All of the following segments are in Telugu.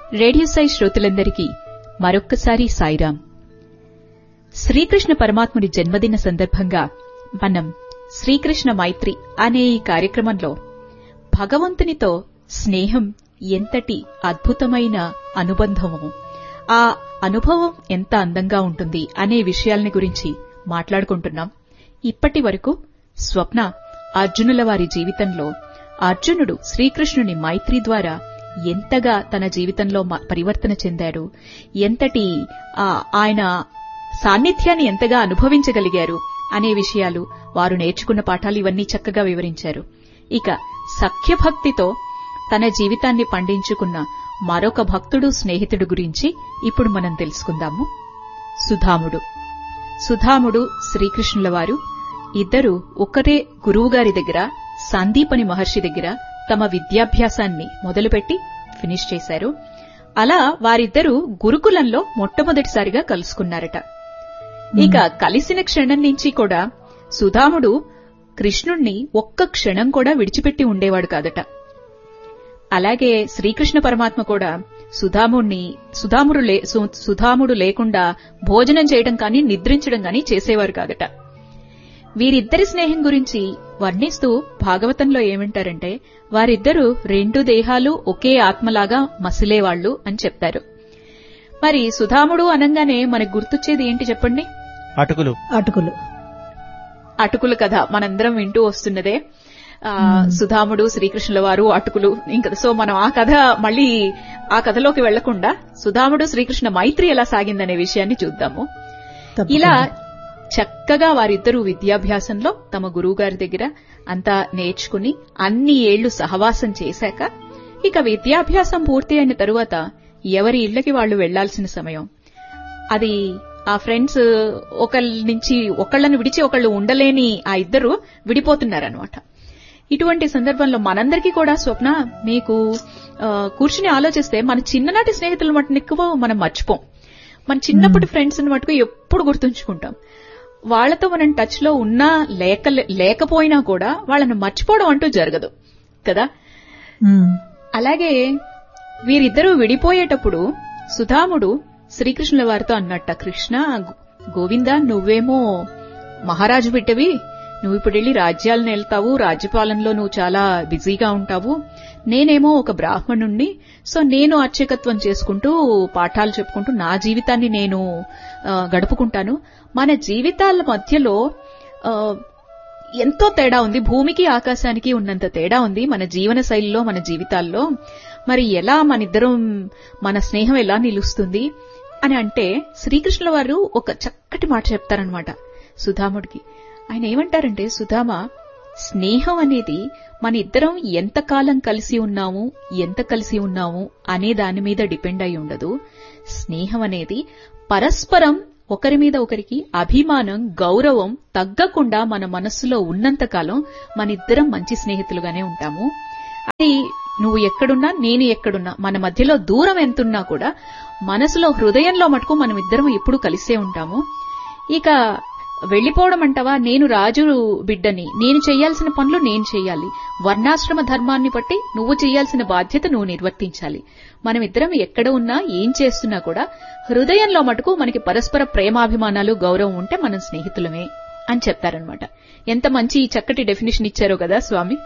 రేడియో సాయి శ్రోతలందరికీ మరొక్కసారి సాయిరాం శ్రీకృష్ణ పరమాత్ముడి జన్మదిన సందర్భంగా మనం శ్రీకృష్ణ మైత్రి అనే ఈ కార్యక్రమంలో భగవంతునితో స్నేహం ఎంతటి అద్భుతమైన అనుబంధమో ఆ అనుభవం ఎంత అందంగా ఉంటుంది అనే విషయాల్ని గురించి మాట్లాడుకుంటున్నాం ఇప్పటి వరకు స్వప్న అర్జునుల వారి జీవితంలో అర్జునుడు శ్రీకృష్ణుని మైత్రి ద్వారా ఎంతగా తన జీవితంలో మ- పరివర్తన చెందాడు ఎంతటి ఆ, ఆయన సాన్నిధ్యాన్ని ఎంతగా అనుభవించగలిగారు అనే విషయాలు వారు నేర్చుకున్న పాఠాలు ఇవన్నీ చక్కగా వివరించారు ఇక సఖ్యభక్తితో తన జీవితాన్ని పండించుకున్న మరొక భక్తుడు స్నేహితుడు గురించి ఇప్పుడు మనం తెలుసుకుందాము సుధాముడు సుధాముడు శ్రీకృష్ణుల వారు ఇద్దరు ఒకరే గురువుగారి దగ్గర సందీపని మహర్షి దగ్గర తమ విద్యాభ్యాసాన్ని మొదలుపెట్టి ఫినిష్ చేశారు అలా వారిద్దరూ గురుకులంలో మొట్టమొదటిసారిగా కలుసుకున్నారట ఇక కలిసిన క్షణం నుంచి కూడా సుధాముడు కృష్ణుణ్ణి ఒక్క క్షణం కూడా విడిచిపెట్టి ఉండేవాడు కాదట అలాగే శ్రీకృష్ణ పరమాత్మ కూడా సుధాముణ్ణి సుధాముడు లే సు- సుధాముడు లేకుండా భోజనం చేయడం కానీ నిద్రించడం కానీ చేసేవారు కాదట వీరిద్దరి స్నేహం గురించి వర్ణిస్తూ భాగవతంలో ఏమంటారంటే వారిద్దరూ రెండు దేహాలు ఒకే ఆత్మలాగా మసిలేవాళ్లు అని చెప్తారు మరి సుధాముడు అనంగానే మనకు గుర్తొచ్చేది ఏంటి చెప్పండి అటుకులు అటుకులు అటుకుల కథ మనందరం వింటూ వస్తున్నదే ఆ, సుధాముడు శ్రీకృష్ణుల వారు అటుకులు ఇంకా సో మనం ఆ కథ మళ్ళీ ఆ కథలోకి వెళ్లకుండా సుధాముడు శ్రీకృష్ణ మైత్రి ఎలా సాగిందనే విషయాన్ని చూద్దాము తప్పకుండా. ఇలా చక్కగా వారిద్దరూ విద్యాభ్యాసంలో తమ గురువుగారి దగ్గర అంతా నేర్చుకుని అన్ని ఏళ్లు సహవాసం చేశాక ఇక విద్యాభ్యాసం పూర్తి అయిన తరువాత ఎవరి ఇళ్లకి వాళ్లు వెళ్లాల్సిన సమయం అది ఆ ఫ్రెండ్స్ ఒకళ్ళ నుంచి ఒకళ్ళని విడిచి ఒకళ్ళు ఉండలేని ఆ ఇద్దరు విడిపోతున్నారనమాట ఇటువంటి సందర్భంలో మనందరికీ కూడా స్వప్న మీకు ఆ, కూర్చుని ఆలోచిస్తే మన చిన్ననాటి స్నేహితుల మటుకు ఎక్కువ మనం మర్చిపోం మన చిన్నప్పటి ఫ్రెండ్స్ మటుకు ఎప్పుడు గుర్తుంచుకుంటాం వాళ్ళతో మనం టచ్ లో ఉన్నా లేక లేకపోయినా కూడా వాళ్ళని మర్చిపోవడం అంటూ జరగదు కదా ఉమ్. అలాగే వీరిద్దరూ విడిపోయేటప్పుడు సుధాముడు శ్రీకృష్ణుల వారితో అన్నట్ట కృష్ణ గో- గోవిందా నువ్వేమో మహారాజు బిడ్డవి నువ్వు ఇప్పుడు వెళ్ళి రాజ్యాలను వెళ్తావు రాజ్యపాలనలో నువ్వు చాలా బిజీగా ఉంటావు నేనేమో ఒక బ్రాహ్మణుణ్ణి సో నేను అర్చకత్వం చేసుకుంటూ పాఠాలు చెప్పుకుంటూ నా జీవితాన్ని నేను ఆ, గడుపుకుంటాను మన జీవితాల మధ్యలో ఆ, ఎంతో తేడా ఉంది భూమికి ఆకాశానికి ఉన్నంత తేడా ఉంది మన జీవన శైలిలో మన జీవితాల్లో మరి ఎలా మన ఇద్దరం మన స్నేహం ఎలా నిలుస్తుంది అని అంటే శ్రీకృష్ణుల వారు ఒక చక్కటి మాట చెప్తారనమాట సుధాముడికి ఆయన ఏమంటారంటే సుధామ స్నేహం అనేది మన ఇద్దరం ఎంతకాలం కలిసి ఉన్నాము ఎంత కలిసి ఉన్నాము అనే దాని మీద డిపెండ్ అయి ఉండదు స్నేహం అనేది పరస్పరం ఒకరి మీద ఒకరికి అభిమానం గౌరవం తగ్గకుండా మన మనస్సులో ఉన్నంతకాలం మన ఇద్దరం మంచి స్నేహితులుగానే ఉంటాము అది నువ్వు ఎక్కడున్నా నేను ఎక్కడున్నా మన మధ్యలో దూరం ఎంతున్నా కూడా మనసులో హృదయంలో మటుకు మనం ఇద్దరం ఎప్పుడు కలిసే ఉంటాము ఇక వెళ్లిపోవడం అంటావా నేను రాజు బిడ్డని నేను చేయాల్సిన పనులు నేను చేయాలి వర్ణాశ్రమ ధర్మాన్ని బట్టి నువ్వు చేయాల్సిన బాధ్యత నువ్వు నిర్వర్తించాలి మనం ఇద్దరం ఎక్కడ ఉన్నా ఏం చేస్తున్నా కూడా హృదయంలో మటుకు మనకి పరస్పర ప్రేమాభిమానాలు గౌరవం ఉంటే మనం స్నేహితులమే అని చెప్తారనమాట ఎంత మంచి చక్కటి డెఫినేషన్ ఇచ్చారో కదా స్వామి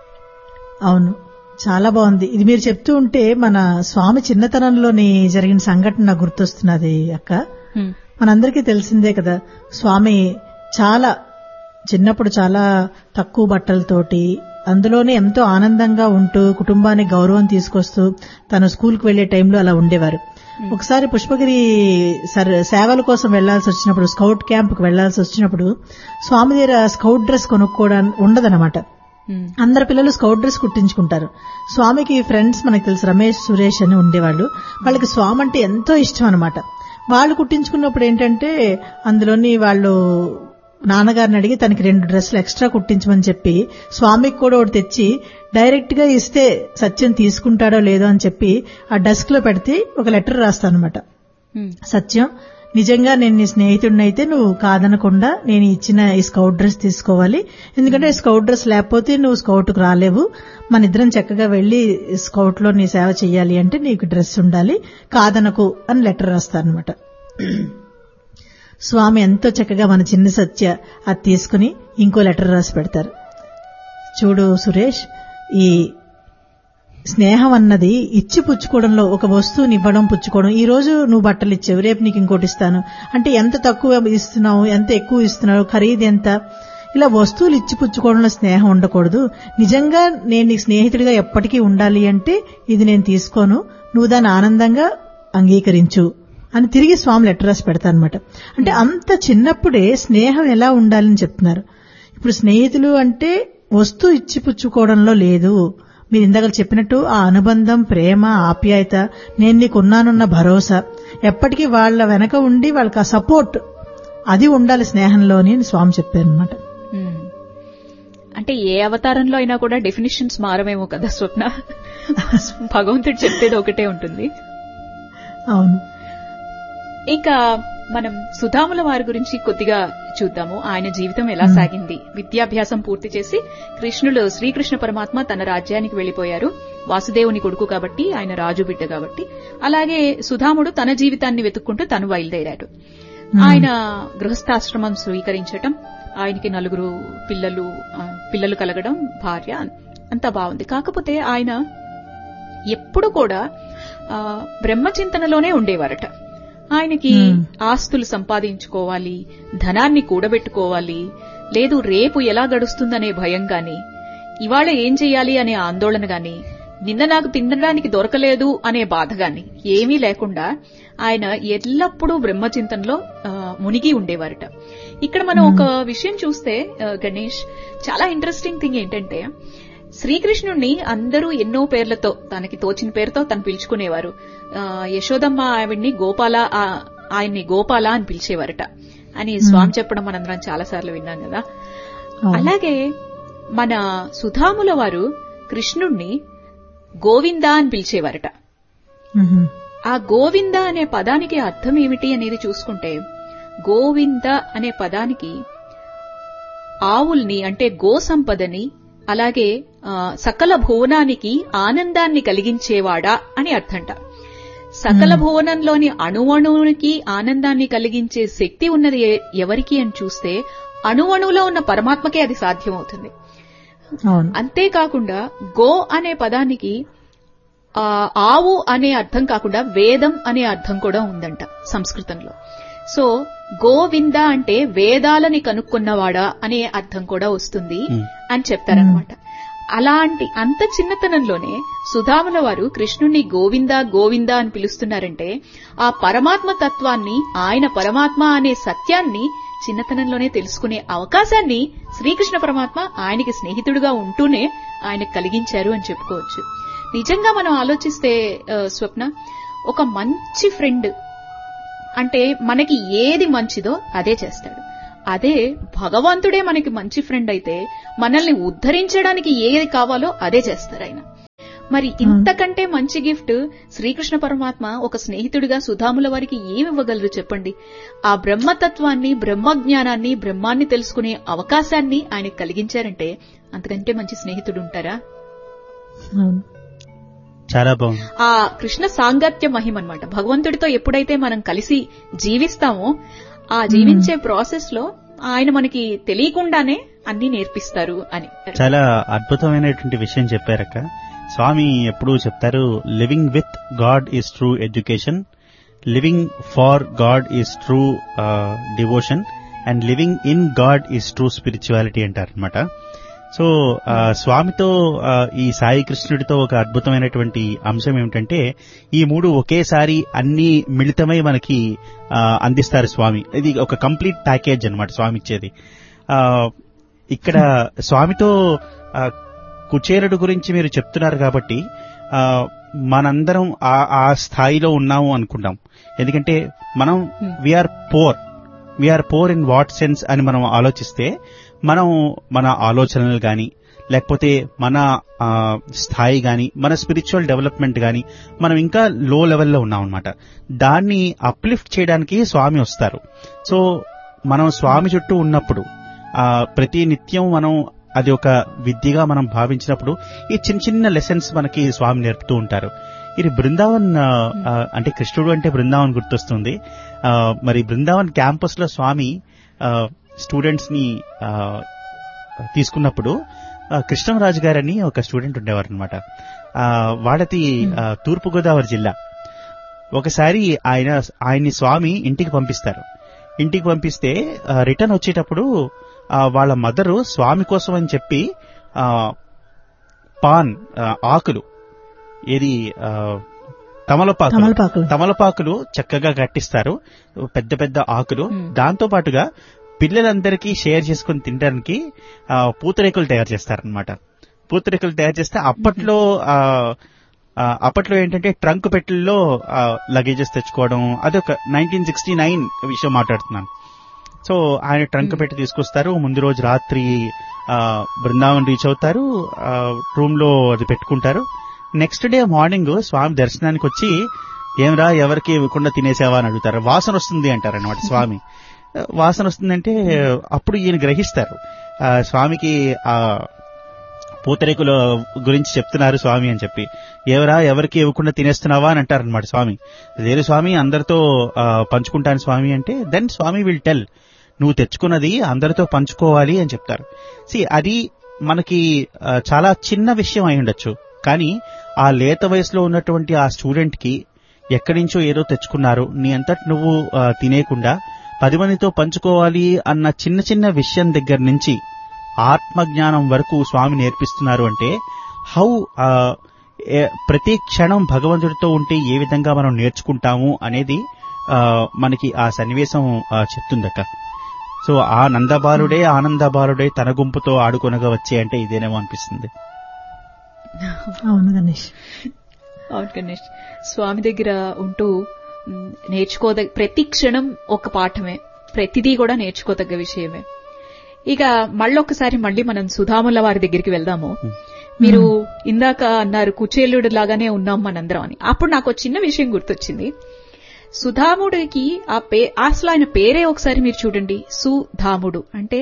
అవును చాలా బాగుంది ఇది మీరు చెప్తూ ఉంటే మన స్వామి చిన్నతనంలోని జరిగిన సంఘటన నాకు గుర్తొస్తున్నది అక్క హ్మ్. మనందరికీ తెలిసిందే కదా స్వామి చాలా చిన్నప్పుడు చాలా తక్కువ బట్టలతోటి అందులోనే ఎంతో ఆనందంగా ఉంటూ కుటుంబానికి గౌరవం తీసుకొస్తూ తను స్కూల్కి వెళ్లే టైంలో అలా ఉండేవారు ఒకసారి పుష్పగిరి సర్- సేవల కోసం వెళ్లాల్సి వచ్చినప్పుడు స్కౌట్ క్యాంప్కి వెళ్లాల్సి వచ్చినప్పుడు స్వామి దగ్గర స్కౌట్ డ్రెస్ కొనుక్కోవడానికి ఉండదన్నమాట హ్మ్. అందరు పిల్లలు స్కౌట్ డ్రెస్ కుట్టించుకుంటారు స్వామికి ఫ్రెండ్స్ మనకు తెలుసు రమేష్ సురేష్ అని ఉండేవాళ్ళు వాళ్ళకి స్వామి అంటే ఎంతో ఇష్టం అనమాట వాళ్ళు కుట్టించుకున్నప్పుడు ఏంటంటే అందులోని వాళ్ళు నాన్నగారిని అడిగి తనకి రెండు డ్రెస్సులు ఎక్స్ట్రా కుట్టించమని చెప్పి స్వామికి కూడా ఒకటి తెచ్చి డైరెక్ట్ గా ఇస్తే సత్యం తీసుకుంటాడో లేదో అని చెప్పి ఆ డెస్క్ లో పెడితే ఒక లెటర్ రాస్తానమాట హ్మ్. సత్యం నిజంగా నేను నీ స్నేహితుడినైతే నువ్వు కాదనకుండా నేను ఇచ్చిన ఈ స్కౌట్ డ్రెస్ తీసుకోవాలి ఎందుకంటే స్కౌట్ డ్రెస్ లేకపోతే నువ్వు స్కౌట్కు రాలేవు మన ఇద్దరం చక్కగా వెళ్లి స్కౌట్ లో నీ సేవ చేయాలి అంటే నీకు డ్రెస్ ఉండాలి కాదనకు అని లెటర్ రాస్తారనమాట స్వామి ఎంతో చక్కగా మన చిన్న సత్య అది తీసుకుని ఇంకో లెటర్ రాసి పెడతారు చూడు సురేష్ ఈ స్నేహం అన్నది ఇచ్చి పుచ్చుకోవడంలో ఒక వస్తువుని ఇవ్వడం పుచ్చుకోవడం ఈ రోజు నువ్వు బట్టలు ఇచ్చావు రేపు నీకు ఇంకోటి ఇస్తాను అంటే ఎంత తక్కువ ఇస్తున్నావు ఎంత ఎక్కువ ఇస్తున్నావు ఖరీదు ఎంత ఇలా వస్తువులు ఇచ్చి పుచ్చుకోవడంలో స్నేహం ఉండకూడదు నిజంగా నేను నీకు స్నేహితుడిగా ఎప్పటికీ ఉండాలి అంటే ఇది నేను తీసుకోను నువ్వు దాన్ని ఆనందంగా అంగీకరించు అని తిరిగి స్వామి లెటర్ రాసి పెడతానమాట అంటే అంత చిన్నప్పుడే స్నేహం ఎలా ఉండాలని చెప్తున్నారు ఇప్పుడు స్నేహితులు అంటే వస్తువు ఇచ్చి పుచ్చుకోవడంలో లేదు మీరు ఇందాక చెప్పినట్టు ఆ అనుబంధం ప్రేమ ఆప్యాయత నేను నీకు ఉన్నానున్న భరోసా ఎప్పటికీ వాళ్ళ వెనక ఉండి వాళ్ళకి ఆ సపోర్ట్ అది ఉండాలి స్నేహంలోని అని స్వామి చెప్పారు అనమాట మ్మ్. అంటే ఏ అవతారంలో అయినా కూడా డెఫినిషన్స్ మారమేమో కదా స్వప్న భగవంతుడు చెప్పేది ఒకటే ఉంటుంది అవును ఇంకా మనం సుధాముల వారి గురించి కొద్దిగా చూద్దాము ఆయన జీవితం ఎలా సాగింది విద్యాభ్యాసం పూర్తి చేసి కృష్ణుడు శ్రీకృష్ణ పరమాత్మ తన రాజ్యానికి వెళ్లిపోయారు వాసుదేవుని కొడుకు కాబట్టి ఆయన రాజు బిడ్డ కాబట్టి అలాగే సుధాముడు తన జీవితాన్ని వెతుక్కుంటూ తను బయలుదేరాడు ఆయన గృహస్థాశ్రమం స్వీకరించటం ఆయనకి నలుగురు పిల్లలు ఆ, పిల్లలు కలగడం భార్య అంతా బాగుంది కాకపోతే ఆయన ఎప్పుడు కూడా ఆ, బ్రహ్మచింతనలోనే ఉండేవారట ఆయనకి Hmm. ఆస్తులు సంపాదించుకోవాలి ధనాన్ని కూడబెట్టుకోవాలి లేదు రేపు ఎలా గడుస్తుందనే భయం గాని ఇవాళ ఏం చెయ్యాలి అనే ఆందోళన గాని నిన్న నాకు తినడానికి దొరకలేదు అనే బాధ గాని ఏమీ లేకుండా ఆయన ఎల్లప్పుడూ బ్రహ్మచింతనలో ఆ, మునిగి ఉండేవారట ఇక్కడ మనం ఒక విషయం చూస్తే ఆ, గణేష్ చాలా ఇంట్రెస్టింగ్ థింగ్ ఏంటంటే శ్రీకృష్ణుణ్ణి అందరూ ఎన్నో పేర్లతో తనకి తోచిన పేరుతో తను పిలుచుకునేవారు ఆ, యశోదమ్మ ఆవిడ్ని గోపాల ఆ, ఆయన్ని గోపాల అని పిలిచేవారట అని స్వామి చెప్పడం మనందరం చాలా సార్లు విన్నాం కదా అవును. అలాగే మన సుధాముల వారు కృష్ణుణ్ణి గోవింద అని పిలిచేవారట మ్హూ. ఆ గోవింద అనే పదానికి అర్థం ఏమిటి అనేది చూసుకుంటే గోవింద అనే పదానికి ఆవుల్ని అంటే గో సంపదని అలాగే ఆ, సకల భువనానికి ఆనందాన్ని కలిగించేవాడా అని అర్థంట సకల భువనంలోని అణువణువునికి ఆనందాన్ని కలిగించే శక్తి ఉన్నది ఎ- ఎవరికి అని చూస్తే అణువణువులో ఉన్న పరమాత్మకే అది సాధ్యమవుతుంది అవును అంతేకాకుండా గో అనే పదానికి ఆ, ఆవు అనే అర్థం కాకుండా వేదం అనే అర్థం కూడా ఉందంట సంస్కృతంలో సో గోవింద అంటే వేదాలని కనుక్కున్నవాడా అనే అర్థం కూడా వస్తుంది Hmm. అని చెప్తారనమాట అలాంటి అంత చిన్నతనంలోనే సుధాముల వారు కృష్ణుణ్ణి గోవింద గోవింద అని పిలుస్తున్నారంటే ఆ పరమాత్మ తత్వాన్ని ఆయన పరమాత్మ అనే సత్యాన్ని చిన్నతనంలోనే తెలుసుకునే అవకాశాన్ని శ్రీకృష్ణ పరమాత్మ ఆయనకి స్నేహితుడుగా ఉంటూనే ఆయనకు కలిగించారు అని చెప్పుకోవచ్చు నిజంగా మనం ఆలోచిస్తే ఆ, స్వప్న ఒక మంచి ఫ్రెండ్ అంటే మనకి ఏది మంచిదో అదే చేస్తాడు అదే భగవంతుడే మనకి మంచి ఫ్రెండ్ అయితే మనల్ని ఉద్ధరించడానికి ఏది కావాలో అదే చేస్తారు ఆయన మరి ఇంతకంటే మంచి గిఫ్ట్ శ్రీకృష్ణ పరమాత్మ ఒక స్నేహితుడిగా సుధాముల వారికి ఏమి ఇవ్వగలరు చెప్పండి ఆ బ్రహ్మతత్వాన్ని బ్రహ్మజ్ఞానాన్ని బ్రహ్మాన్ని తెలుసుకునే అవకాశాన్ని ఆయనకు కలిగించారంటే అంతకంటే మంచి స్నేహితుడు ఉంటారా అవును చాలా బాగుంది ఆ కృష్ణ సాంగత్య మహిమ అన్నమాట భగవంతుడితో ఎప్పుడైతే మనం కలిసి జీవిస్తామో ఆ జీవించే ప్రాసెస్ లో ఆయన మనకి తెలియకుండానే అన్ని నేర్పిస్తారు అని చాలా అద్భుతమైనటువంటి విషయం చెప్పారక్క స్వామి ఎప్పుడూ చెప్తారు living with God is true education living for God is true devotion and living in God is true spirituality అంటారనమాట సో ఆ, స్వామితో ఆ, ఈ సాయి కృష్ణుడితో ఒక అద్భుతమైనటువంటి అంశం ఏమిటంటే ఈ మూడు ఒకేసారి అన్ని మిళితమై మనకి ఆ, అందిస్తారు స్వామి ఇది ఒక కంప్లీట్ ప్యాకేజ్ అన్నమాట స్వామి ఇచ్చేది ఆ, ఇక్కడ స్వామితో ఆ, కుచేరుడు గురించి మీరు చెప్తున్నారు కాబట్టి ఆ, మనందరం ఆ ఆ స్థాయిలో ఉన్నాము అనుకుంటాం ఎందుకంటే మనం we're poor we're poor in what sense అని మనం ఆలోచిస్తే మనం మన ఆలోచనలు గాని లేకపోతే మన ఆ, స్థాయి గాని మన స్పిరిచువల్ డెవలప్మెంట్ గాని మనం ఇంకా లో లెవెల్లో ఉన్నాం అనమాట దాన్ని అప్లిఫ్ట్ చేయడానికి స్వామి వస్తారు సో మనం స్వామి చుట్టూ ఉన్నప్పుడు ఆ ప్రతి నిత్యం మనం అది ఒక విద్యగా మనం భావించినప్పుడు ఈ చిన్న చిన్న లెసన్స్ మనకి స్వామి నేర్పుతూ ఉంటారు ఇది బృందావన్ ఆ, ఆ, అంటే కృష్ణుడు అంటే బృందావన్ గుర్తొస్తుంది ఆ, మరి బృందావన్ క్యాంపస్ లో స్వామి స్టూడెంట్స్ ని ఆ, తీసుకున్నప్పుడు ఆ, కృష్ణరాజు గారని ఒక స్టూడెంట్ ఉండేవారు అనమాట వాడది ఆ, తూర్పుగోదావరి జిల్లా ఒకసారి ఆయన ఆయన్ని స్వామి ఇంటికి పంపిస్తారు ఇంటికి పంపిస్తే రిటర్న్ వచ్చేటప్పుడు ఆ, వాళ్ళ మదరు స్వామి కోసం అని చెప్పి ఆ, పాన్ ఆ, ఆకులు ఏది ఆ, తమలపాకులు తమలపాకులు తమలపాకులు చక్కగా కట్టిస్తారు పెద్ద పెద్ద ఆకులు Hmm. దాంతో పాటుగా పిల్లలందరికీ షేర్ చేసుకుని తినడానికి ఆ, పూతరేకులు తయారు చేస్తారనమాట పూతరేకులు తయారు చేస్తే అప్పట్లో ఆ, ఆ, అప్పట్లో ఏంటంటే ట్రంక్ పెట్టెల్లో లగేజెస్ తెచ్చుకోవడం అదొక నైన్టీన్ సిక్స్టీ నైన్ విషయం మాట్లాడుతున్నాను సో ఆయన ట్రంక్ పెట్టి తీసుకొస్తారు ముందు రోజు రాత్రి ఆ, బృందావన్ రీచ్ అవుతారు రూమ్ లో అది పెట్టుకుంటారు నెక్స్ట్ డే మార్నింగ్ స్వామి దర్శనానికి వచ్చి ఏమరా ఎవరికి ఇవ్వకుండా తినేసావా అని అడుగుతారు వాసన వస్తుంది అంటారు అనమాట స్వామి వాసన వస్తుందంటే అప్పుడు ఈయన గ్రహిస్తారు ఆ, స్వామికి ఆ పూతరేకుల గురించి చెప్తున్నారు స్వామి అని చెప్పి ఎవరా ఎవరికి ఇవ్వకుండా తినేస్తున్నావా అని అంటారనమాట స్వామి లేదు స్వామి అందరితో ఆ, పంచుకుంటాను స్వామి అంటే దెన్ స్వామి విల్ టెల్ నువ్వు తెచ్చుకున్నది అందరితో పంచుకోవాలి అని చెప్తారు సి అది మనకి ఆ, చాలా చిన్న విషయం అయి ఉండొచ్చు కానీ ఆ లేత వయసులో ఉన్నటువంటి ఆ స్టూడెంట్ కి ఎక్కడి నుంచో ఏదో తెచ్చుకున్నారు నీ అంతటి నువ్వు ఆ, తినేయకుండా పది మందితో పంచుకోవాలి అన్న చిన్న చిన్న విషయం దగ్గర నుంచి ఆత్మజ్ఞానం వరకు స్వామి నేర్పిస్తున్నారు అంటే హౌ ఆ, ఏ- ప్రతి క్షణం భగవంతుడితో ఉంటే ఏ విధంగా మనం నేర్చుకుంటాము అనేది ఆ, మనకి ఆ సన్నివేశం ఆ, చెప్తుందక్క సో ఆ నందబాలుడే ఆనందబాలుడే తన గుంపుతో ఆడుకొనగా వచ్చే అంటే ఇదేనేమో అనిపిస్తుంది అవును గణేష్ అవును గణేష్ స్వామి దగ్గర ఉంటూ మ్, నేర్చుకోదగ్గ ప్రతి క్షణం ఒక పాఠమే ప్రతిదీ కూడా నేర్చుకోదగ్గ విషయమే ఇక మళ్ళొకసారి మళ్ళీ మనం సుధాముల వారి దగ్గరికి వెళ్దాము మీరు ఇందాక అన్నారు కుచేలుడు లాగానే ఉన్నాం మనందరం అని అప్పుడు నాకు ఒక చిన్న విషయం గుర్తొచ్చింది సుధాముడికి ఆ పే అసలు ఆయన పేరే ఒకసారి మీరు చూడండి సుధాముడు అంటే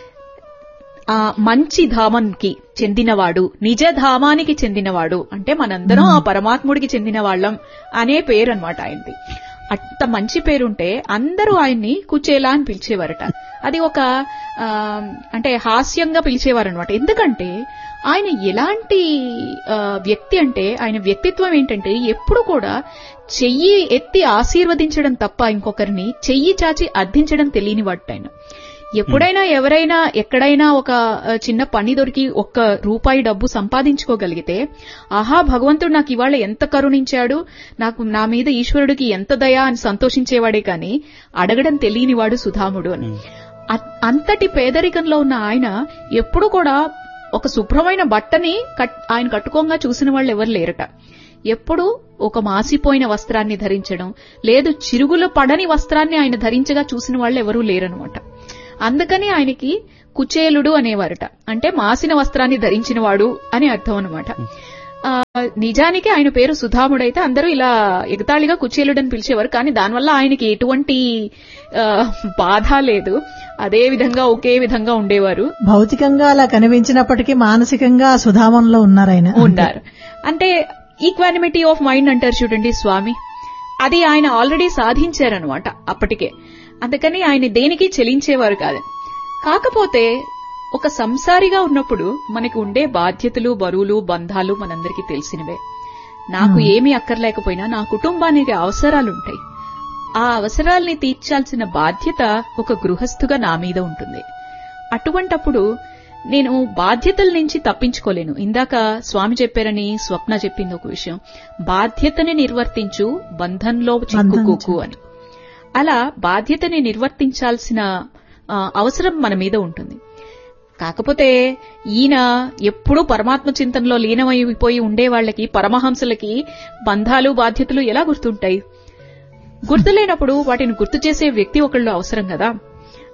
ఆ మంచి ధామానికి చెందినవాడు నిజ ధామానికి చెందినవాడు అంటే మనందరం ఆ పరమాత్ముడికి చెందిన వాళ్ళం అనే పేరు అనమాట ఆయనది అంత మంచి పేరుంటే అందరూ ఆయన్ని కుచేలా అని పిలిచేవారట అది ఒక ఆ, అంటే హాస్యంగా పిలిచేవారు అనమాట ఎందుకంటే ఆయన ఎలాంటి ఆ, వ్యక్తి అంటే ఆయన వ్యక్తిత్వం ఏంటంటే ఎప్పుడు కూడా చెయ్యి ఎత్తి ఆశీర్వదించడం తప్ప ఇంకొకరిని చెయ్యి చాచి అర్థించడం తెలియని వాడు ఆయన ఎప్పుడైనా ఎవరైనా ఎక్కడైనా ఒక ఆ, చిన్న పని దొరికి ఒక్క రూపాయి డబ్బు సంపాదించుకోగలిగితే ఆహా భగవంతుడు నాకు ఇవాళ ఎంత కరుణించాడు నాకు నా మీద ఈశ్వరుడికి ఎంత దయా అని సంతోషించేవాడే కాని అడగడం తెలియనివాడు సుధాముడు అని అ- అంతటి పేదరికంలో ఉన్న ఆయన ఎప్పుడు కూడా ఒక శుభ్రమైన బట్టని కట్- ఆయన కట్టుకోగా చూసిన వాళ్ళు ఎవరు లేరట ఎప్పుడు ఒక మాసిపోయిన వస్త్రాన్ని ధరించడం లేదు చిరుగులు పడని వస్త్రాన్ని ఆయన ధరించగా చూసిన వాళ్ళు ఎవరూ లేరనమాట అందుకని ఆయనకి కుచేలుడు అనేవారట అంటే మాసిన వస్త్రాన్ని ధరించినవాడు అని అర్థం అనమాట ఆ, నిజానికి ఆయన పేరు సుధాముడైతే అందరూ ఇలా ఎగతాళిగా కుచేలుడని పిలిచేవారు కానీ దానివల్ల ఆయనకి ఎటువంటి ఆ, బాధ లేదు అదే విధంగా ఒకే విధంగా ఉండేవారు భౌతికంగా అలా కనిపించినప్పటికీ మానసికంగా ఆ సుధామంలో ఉన్నారు ఆయన ఉన్నారు అంటే ఈక్వానిమిటీ ఆఫ్ మైండ్ అంటారు చూడండి స్వామి అది ఆయన ఆల్రెడీ సాధించారనమాట అప్పటికే అందుకని ఆయన దేనికి చెలించేవారు కాదు కాకపోతే ఒక సంసారిగా ఉన్నప్పుడు మనకి ఉండే బాధ్యతలు బరువులు బంధాలు మనందరికీ తెలిసినవే నాకు ఏమీ అక్కర్లేకపోయినా నా కుటుంబానికి అవసరాలుంటాయి ఆ అవసరాల్ని తీర్చాల్సిన బాధ్యత ఒక గృహస్థుగా నా మీద ఉంటుంది అటువంటప్పుడు నేను బాధ్యతల నుంచి తప్పించుకోలేను ఇందాక స్వామి చెప్పారని స్వప్న చెప్పింది ఒక విషయం బాధ్యతని నిర్వర్తించు బంధంలో చిక్కుకోకు అని అలా బాధ్యతని నిర్వర్తించాల్సిన ఆ, అవసరం మన మీద ఉంటుంది కాకపోతే ఈయన ఎప్పుడూ పరమాత్మ చింతనలో లీనమైపోయి ఉండే వాళ్ళకి పరమహంసలకి బంధాలు బాధ్యతలు ఎలా గుర్తుంటాయి గుర్తులేనప్పుడు వాటిని గుర్తు చేసే వ్యక్తి ఒకళ్ళు అవసరం కదా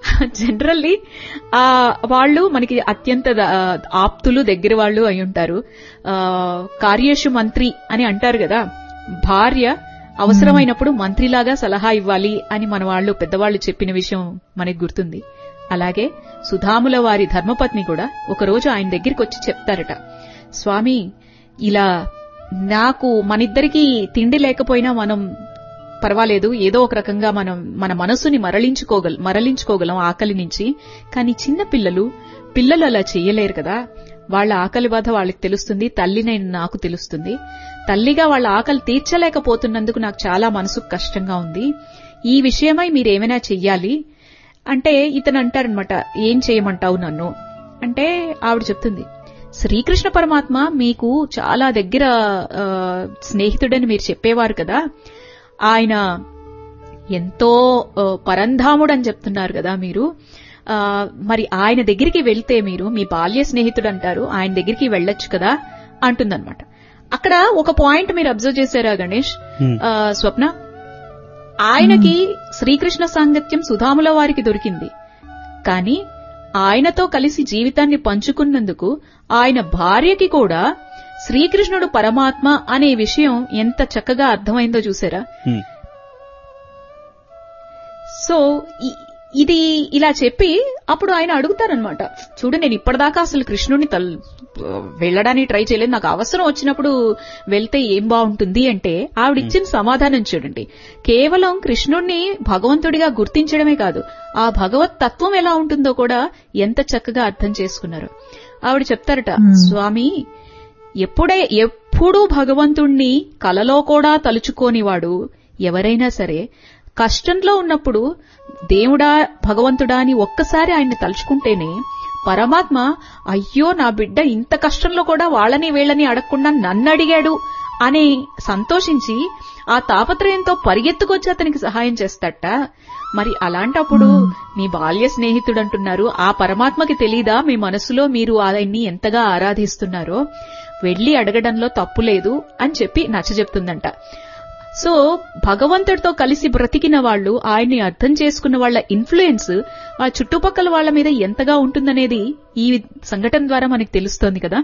జనరల్లీ ఆ వాళ్ళు మనకి అత్యంత ద- ఆప్తులు దగ్గర వాళ్ళు అయి ఉంటారు ఆ, కార్యేషు మంత్రి అని అంటారు కదా భార్య అవసరమైనప్పుడు మంత్రిలాగా సలహా ఇవ్వాలి అని మన వాళ్ళు పెద్దవాళ్ళు చెప్పిన విషయం మనకి గుర్తుంది అలాగే సుధాముల వారి ధర్మపత్ని కూడా ఒకరోజు ఆయన దగ్గరికి వచ్చి చెప్తారట స్వామి ఇలా నాకు మనిద్దరికి తిండి లేకపోయినా మనం పర్వాలేదు ఏదో ఒక రకంగా మనం మన మనసుని మరలించుకోగల మరలించుకోగలం ఆకలి నుంచి కానీ చిన్న పిల్లలు పిల్లలు అలా చెయ్యలేరు కదా వాళ్ళ ఆకలి బాధ వాళ్ళకి తెలుస్తుంది తల్లినైన నాకు తెలుస్తుంది తల్లిగా వాళ్ళ ఆకలి తీర్చలేకపోతున్నందుకు నాకు చాలా మనసుకు కష్టంగా ఉంది ఈ విషయమై మీరేమైనా చెయ్యాలి అంటే ఇతను అంటారనమాట ఏం చేయమంటావు నన్ను అంటే ఆవిడ చెప్తుంది శ్రీకృష్ణ పరమాత్మ మీకు చాలా దగ్గర ఆ, స్నేహితుడని మీరు చెప్పేవారు కదా ఆయన ఎంతో ఆ, పరంధాముడు అని చెప్తున్నారు కదా మీరు ఆ, మరి ఆయన దగ్గరికి వెళ్తే మీరు మీ బాల్య స్నేహితుడు అంటారు ఆయన దగ్గరికి వెళ్ళొచ్చు కదా అంటుందన్నమాట అక్కడ ఒక పాయింట్ మీరు అబ్జర్వ్ చేశారా గణేష్ Hmm. ఆ, స్వప్న ఆయనకి శ్రీకృష్ణ సాంగత్యం సుధాముల వారికి దొరికింది కానీ ఆయనతో కలిసి జీవితాన్ని పంచుకున్నందుకు ఆయన భార్యకి కూడా శ్రీకృష్ణుడు పరమాత్మ అనే విషయం ఎంత చక్కగా అర్థమైందో చూసారా హ్మ్. సో ఇ- ఇది ఇలా చెప్పి అప్పుడు ఆయన అడుగుతారనమాట చూడు నేను ఇప్పటిదాకా అసలు కృష్ణుడిని తల్ వెళ్ళడానికి ట్రై చేయలేదు నాకు అవసరం వచ్చినప్పుడు వెళ్తే ఏం బాగుంటుంది అంటే ఆవిడ ఇచ్చిన సమాధానం చూడండి కేవలం కృష్ణుణ్ణి భగవంతుడిగా గుర్తించడమే కాదు ఆ భగవత్ తత్వం ఎలా ఉంటుందో కూడా ఎంత చక్కగా అర్థం చేసుకున్నారు ఆవిడ చెప్తారట స్వామి ఎప్పుడే ఎప్పుడూ భగవంతుణ్ణి కలలో కూడా తలుచుకోనివాడు ఎవరైనా సరే కష్టంలో ఉన్నప్పుడు దేవుడా భగవంతుడా అని ఒక్కసారి ఆయన్ని తలుచుకుంటేనే పరమాత్మ అయ్యో నా బిడ్డ ఇంత కష్టంలో కూడా వాళ్ళని వీళ్ళని అడగకుండా నన్ను అడిగాడు అని సంతోషించి ఆ తాపత్రయంతో పరిగెత్తుకొచ్చి అతనికి సహాయం చేస్తట మరి అలాంటప్పుడు మీ బాల్య స్నేహితుడు అంటున్నారు ఆ పరమాత్మకి తెలీదా మీ మనసులో మీరు ఆయన్ని ఎంతగా ఆరాధిస్తున్నారో వెళ్లి అడగడంలో తప్పు లేదు అని చెప్పి నచ్చజెప్తుందంట సో భగవంతుడితో కలిసి బ్రతికిన వాళ్ళు ఆయన్ని అర్థం చేసుకున్న వాళ్ళ ఇన్ఫ్లుయెన్స్ ఆ చుట్టుపక్కల వాళ్ళ మీద ఎంతగా ఉంటుందనేది ఈ సంఘటన ద్వారా మనకు తెలుస్తోంది కదా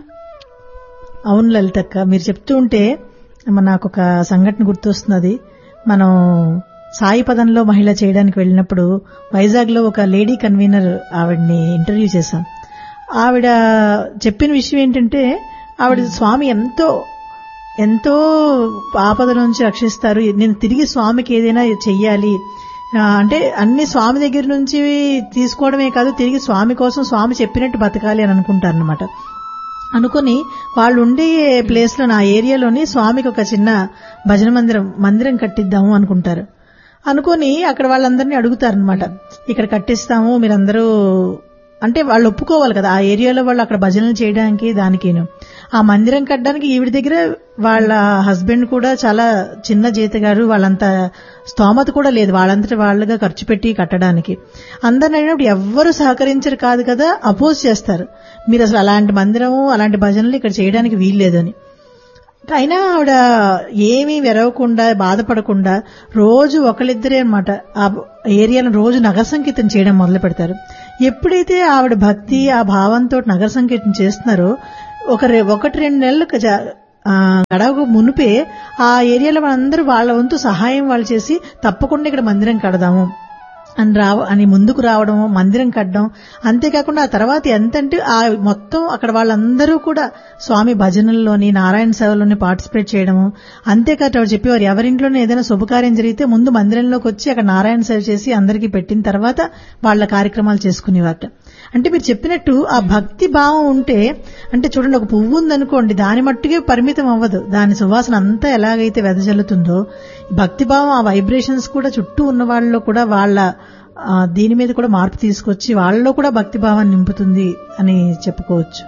అవును లలితక్క మీరు చెప్తూ ఉంటే మ- నాకు ఒక సంఘటన గుర్తొస్తున్నది మనం సాయి పదంలో మహిళ చేయడానికి వెళ్ళినప్పుడు వైజాగ్ లో ఒక లేడీ కన్వీనర్ ఆవిడ్ని ఇంటర్వ్యూ చేశాం ఆవిడ చెప్పిన విషయం ఏంటంటే ఆవిడ స్వామి ఎంతో ఎంతో ఆపద నుంచి రక్షిస్తారు నేను తిరిగి స్వామికి ఏదైనా చెయ్యాలి ఆ, అంటే అన్ని స్వామి దగ్గర నుంచి తీసుకోవడమే కాదు తిరిగి స్వామి కోసం స్వామి చెప్పినట్టు బతకాలి అని అనుకుంటారు అనమాట అనుకుని వాళ్ళు ఉండే ప్లేస్ లో నా ఏరియాలోని స్వామికి ఒక చిన్న భజన మందిరం మందిరం కట్టిద్దాము అనుకుంటారు అనుకుని అక్కడ వాళ్ళందరినీ అడుగుతారనమాట ఇక్కడ కట్టిస్తాము మీరందరూ అంటే వాళ్ళు ఒప్పుకోవాలి కదా ఆ ఏరియాలో వాళ్ళు అక్కడ భజనలు చేయడానికి దానికిను ఆ మందిరం కట్టడానికి ఈవిడ దగ్గర వాళ్ళ హస్బెండ్ కూడా చాలా చిన్న జీతగారు వాళ్ళంత స్తోమత కూడా లేదు వాళ్ళంతటి వాళ్ళుగా ఖర్చు పెట్టి కట్టడానికి అందరిని అడిగినప్పుడు ఎవ్వరు సహకరించరు కాదు కదా అపోజ్ చేస్తారు మీరు అసలు అలాంటి మందిరము అలాంటి భజనలు ఇక్కడ చేయడానికి వీల్లేదని అయినా ఆవిడ ఏమీ వెరవకుండా బాధపడకుండా రోజు ఒకళ్ళిద్దరే అనమాట ఆ ఏరియాలో రోజు నగర సంకీర్తన చేయడం మొదలు పెడతారు ఎప్పుడైతే ఆవిడ భక్తి ఆ భావంతో నగర సంకీర్తన చేస్తున్నారో ఒక రె- ఒకటి రెండు నెలలు జ- ఆ, గడవకు మునిపే ఆ ఏరియాలో వాళ్ళందరూ వాళ్ళ వంతు సహాయం వాళ్ళు చేసి తప్పకుండా ఇక్కడ మందిరం కడదాము అని రావ అని ముందుకు రావడం మందిరం కట్టడం అంతేకాకుండా ఆ తర్వాత ఎంతంటే ఆ మొత్తం అక్కడ వాళ్ళందరూ కూడా స్వామి భజనల్లోని నారాయణ సేవలోని పార్టిసిపేట్ చేయడము అంతేకాదు ఆవిడ చెప్పేవారు ఎవరింట్లోనే ఏదైనా శుభకార్యం జరిగితే ముందు మందిరంలోకి వచ్చి అక్కడ నారాయణ సేవ చేసి అందరికీ పెట్టిన తర్వాత వాళ్ళ కార్యక్రమాలు చేసుకునేవారట అంటే మీరు చెప్పినట్టు ఆ భక్తి భావం ఉంటే అంటే చూడండి ఒక పువ్వు ఉందనుకోండి దాని మట్టుకే పరిమితం అవ్వదు దాని సువాసన అంతా ఎలాగైతే వెదజల్లుతుందో భక్తి భావం ఆ వైబ్రేషన్స్ కూడా చుట్టూ ఉన్న వాళ్ళలో కూడా వాళ్ళ ఆ, దీని మీద కూడా మార్పు తీసుకొచ్చి వాళ్ళలో కూడా భక్తి భావాన్ని నింపుతుంది అని చెప్పుకోవచ్చు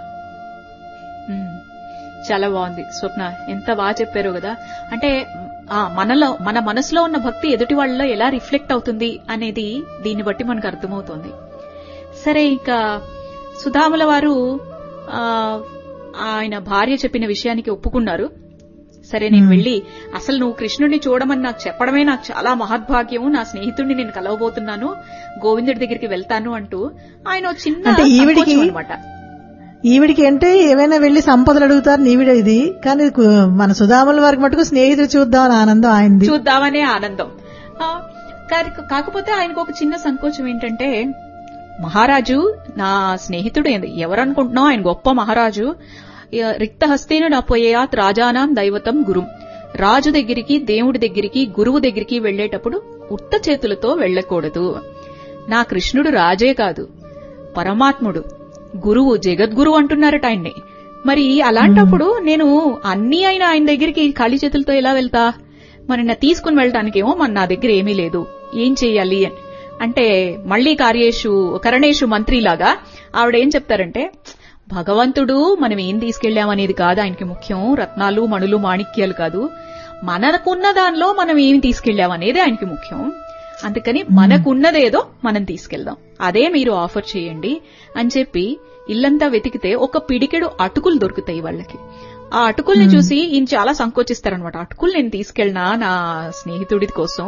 మ్మ్. చాలా బాగుంది స్వప్న ఎంత బాగా చెప్పారు కదా అంటే ఆ మనలో మన మనసులో ఉన్న భక్తి ఎదుటి వాళ్ళలో ఎలా రిఫ్లెక్ట్ అవుతుంది అనేది దీన్ని బట్టి మనకు అర్థమవుతోంది సరే ఇంకా సుధాముల వారు ఆ, ఆయన భార్య చెప్పిన విషయానికి ఒప్పుకున్నారు సరే నేను వెళ్ళి అసలు నువ్వు కృష్ణుడిని చూడమని నాకు చెప్పడమే నాకు చాలా మహద్భాగ్యము నా స్నేహితుడిని నేను కలవబోతున్నాను గోవిందుడి దగ్గరికి వెళ్తాను అంటూ ఆయన ఓ చిన్న అంటే ఈవిడికి- అనమాట ఈవిడికి అంటే ఏవైనా వెళ్లి సంపదలు అడుగుతారు ఈవిడ ఇది కానీ కు- మన సుధాముల వారికి మటుకు స్నేహితులు చూద్దామని ఆనందం ఆయనది చూద్దామనే ఆనందం ఆ, కాక- కాకపోతే ఆయనకు ఒక చిన్న సంకోచం ఏంటంటే మహారాజు నా స్నేహితుడు ఏంది? ఎవరనుకుంటున్నావు ఆయన గొప్ప మహారాజు ఇక రిక్త హస్తేను నా పోయేయాత్ రాజానాం దైవతం గురుం రాజు దగ్గరికి దేవుడి దగ్గరికి గురువు దగ్గరికి వెళ్లేటప్పుడు ఉత్త చేతులతో వెళ్ళకూడదు నా కృష్ణుడు రాజే కాదు పరమాత్ముడు గురువు జగద్గురు అంటున్నారట ఆయన్ని మరి అలాంటప్పుడు నేను అన్ని అయిన ఆయన దగ్గరికి ఖాళీ చేతులతో ఎలా వెళ్తా మరి నా తీసుకుని వెళ్ళటానికేమో మన నా దగ్గర ఏమీ లేదు ఏం చెయ్యాలి అని అంటే మళ్ళీ కార్యేషు కరణేషు మంత్రిలాగా ఆవిడ ఏం చెప్తారంటే భగవంతుడు మనం ఏం తీసుకెళ్లామనేది కాదు ఆయనకి ముఖ్యం రత్నాలు మణులు మాణిక్యాలు కాదు మనకున్న దానిలో మనం ఏమి తీసుకెళ్లామనేది ఆయనకి ముఖ్యం అందుకని మనకున్నదేదో మనం తీసుకెళ్దాం అదే మీరు ఆఫర్ చేయండి అని చెప్పి ఇల్లంతా వెతికితే ఒక పిడికెడు అటుకులు దొరుకుతాయి వాళ్ళకి ఆ అటుకుల్ని చూసి ఈయన చాలా సంకోచిస్తారనమాట అటుకులు నేను తీసుకెళ్ళినా నా స్నేహితుడి కోసం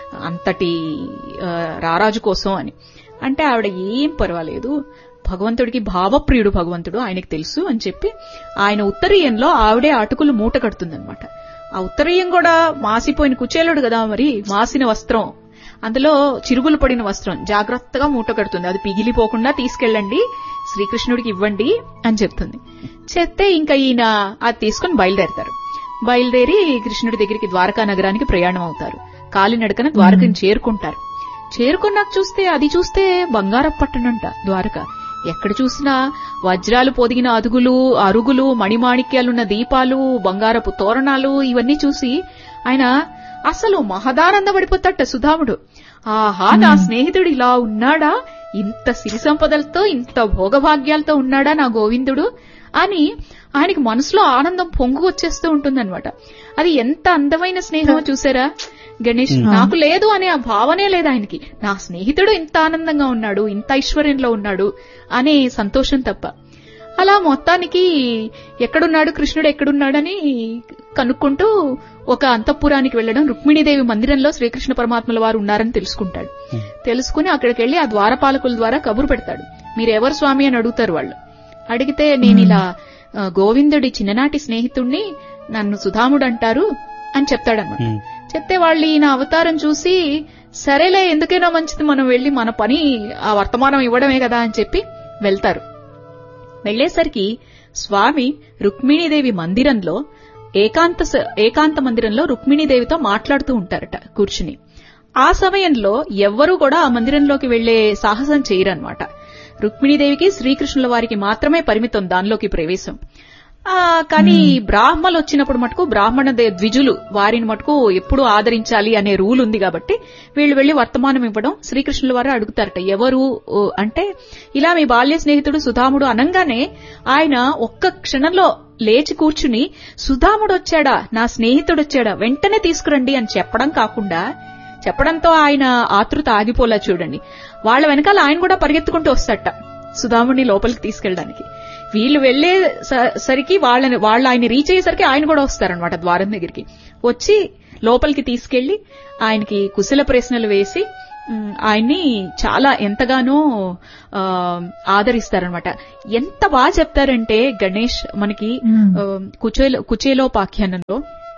అంతటి ఆ, రారాజు కోసం అని అంటే ఆవిడ ఏం పర్వాలేదు భగవంతుడికి భావప్రియుడు భగవంతుడు ఆయనకు తెలుసు అని చెప్పి ఆయన ఉత్తరీయంలో ఆవిడే అటుకులు మూట కడుతుందనమాట ఆ ఉత్తరీయం కూడా మాసిపోయిన కుచేలుడు కదా మరి మాసిన వస్త్రం అందులో చిరుగులు పడిన వస్త్రం జాగ్రత్తగా మూట కడుతుంది అది పిగిలిపోకుండా తీసుకెళ్ళండి శ్రీకృష్ణుడికి ఇవ్వండి అని చెప్తుంది చెప్తే ఇంకా ఈయన అది తీసుకుని బయలుదేరతారు బయలుదేరి కృష్ణుడి దగ్గరికి ద్వారకా నగరానికి ప్రయాణం అవుతారు కాలినడకన ద్వారకని చేరుకుంటారు చేరుకున్నాక చూస్తే అది చూస్తే బంగారపు పట్టణంట ద్వారక ఎక్కడ చూసినా వజ్రాలు పొదిగిన అదుగులు అరుగులు మణిమాణిక్యాలున్న దీపాలు బంగారపు తోరణాలు ఇవన్నీ చూసి ఆయన అసలు మహదానందపడిపోతాట సుధాముడు ఆహా నా స్నేహితుడు ఇలా ఉన్నాడా ఇంత సిరి సంపదలతో ఇంత భోగభాగ్యాలతో ఉన్నాడా నా గోవిందుడు అని ఆయనకి మనసులో ఆనందం పొంగు వచ్చేస్తూ ఉంటుందన్నమాట అది ఎంత అందమైన స్నేహమో చూసారా గణేష్ నాకు లేదు అనే ఆ భావనే లేదు ఆయనకి నా స్నేహితుడు ఇంత ఆనందంగా ఉన్నాడు ఇంత ఐశ్వర్యంలో ఉన్నాడు అనే సంతోషం తప్ప అలా మొత్తానికి ఎక్కడున్నాడు కృష్ణుడు ఎక్కడున్నాడని కనుక్కుంటూ ఒక అంతఃపురానికి వెళ్లడం రుక్మిణీదేవి మందిరంలో శ్రీకృష్ణ పరమాత్మల వారు ఉన్నారని తెలుసుకుంటాడు తెలుసుకుని అక్కడికి వెళ్లి ఆ ద్వారపాలకుల ద్వారా కబురు పెడతాడు మీరెవరు స్వామి అని అడుగుతారు వాళ్ళు అడిగితే నేను ఇలా ఆ, గోవిందుడి చిన్ననాటి స్నేహితుణ్ణి నన్ను సుధాముడు అంటారు అని చెప్తాడన్నమాట ఉమ్. చెప్తే వాళ్ళు ఈయన అవతారం చూసి సరేలే ఎందుకైనా మంచిది మనం వెళ్లి మన పని ఆ వర్తమానం ఇవ్వడమే కదా అని చెప్పి వెళ్తారు వెళ్లేసరికి స్వామి రుక్మిణీదేవి మందిరంలో ఏకాంత స- ఏకాంత మందిరంలో రుక్మిణీదేవితో మాట్లాడుతూ ఉంటారట కూర్చుని ఆ సమయంలో ఎవ్వరూ కూడా ఆ మందిరంలోకి వెళ్లే సాహసం చేయరన్నమాట రుక్మిణీదేవికి శ్రీకృష్ణుల వారికి మాత్రమే పరిమితం దానిలోకి ప్రవేశం ఆ కానీ బ్రాహ్మలు వచ్చినప్పుడు మటుకు బ్రాహ్మణ దే- ద్విజులు వారిని మటుకు ఎప్పుడు ఆదరించాలి అనే రూల్ ఉంది కాబట్టి వీళ్ళు వెళ్లి వర్తమానం ఇవ్వడం శ్రీకృష్ణుల వారు అడుగుతారట ఎవరు ఓ, అంటే ఇలా మీ బాల్య స్నేహితుడు సుధాముడు అనంగానే ఆయన ఒక్క క్షణంలో లేచి కూర్చుని సుధాముడు వచ్చాడా నా స్నేహితుడు వచ్చాడా వెంటనే తీసుకురండి అని చెప్పడం కాకుండా చెప్పడంతో ఆయన ఆతృత ఆగిపోలా చూడండి వాళ్ళ వెనకాల ఆయన కూడా పరిగెత్తుకుంటూ వస్తట సుధాముడిని లోపలికి తీసుకెళ్ళడానికి వీళ్ళు వెళ్లే స- సరికి వాళ్ళని వాళ్ళు ఆయన రీచ్ అయ్యేసరికి ఆయన కూడా వస్తారనమాట ద్వారం దగ్గరికి వచ్చి లోపలికి తీసుకెళ్లి ఆయనకి కుశల ప్రశ్నలు వేసి ఉమ్, ఆయన్ని చాలా ఎంతగానో ఆ, ఆదరిస్తారనమాట ఎంత బాగా చెప్తారంటే గణేష్ మనకి మ్మ్. ఆ, కుచేలో కుచేలోపాఖ్యానంలో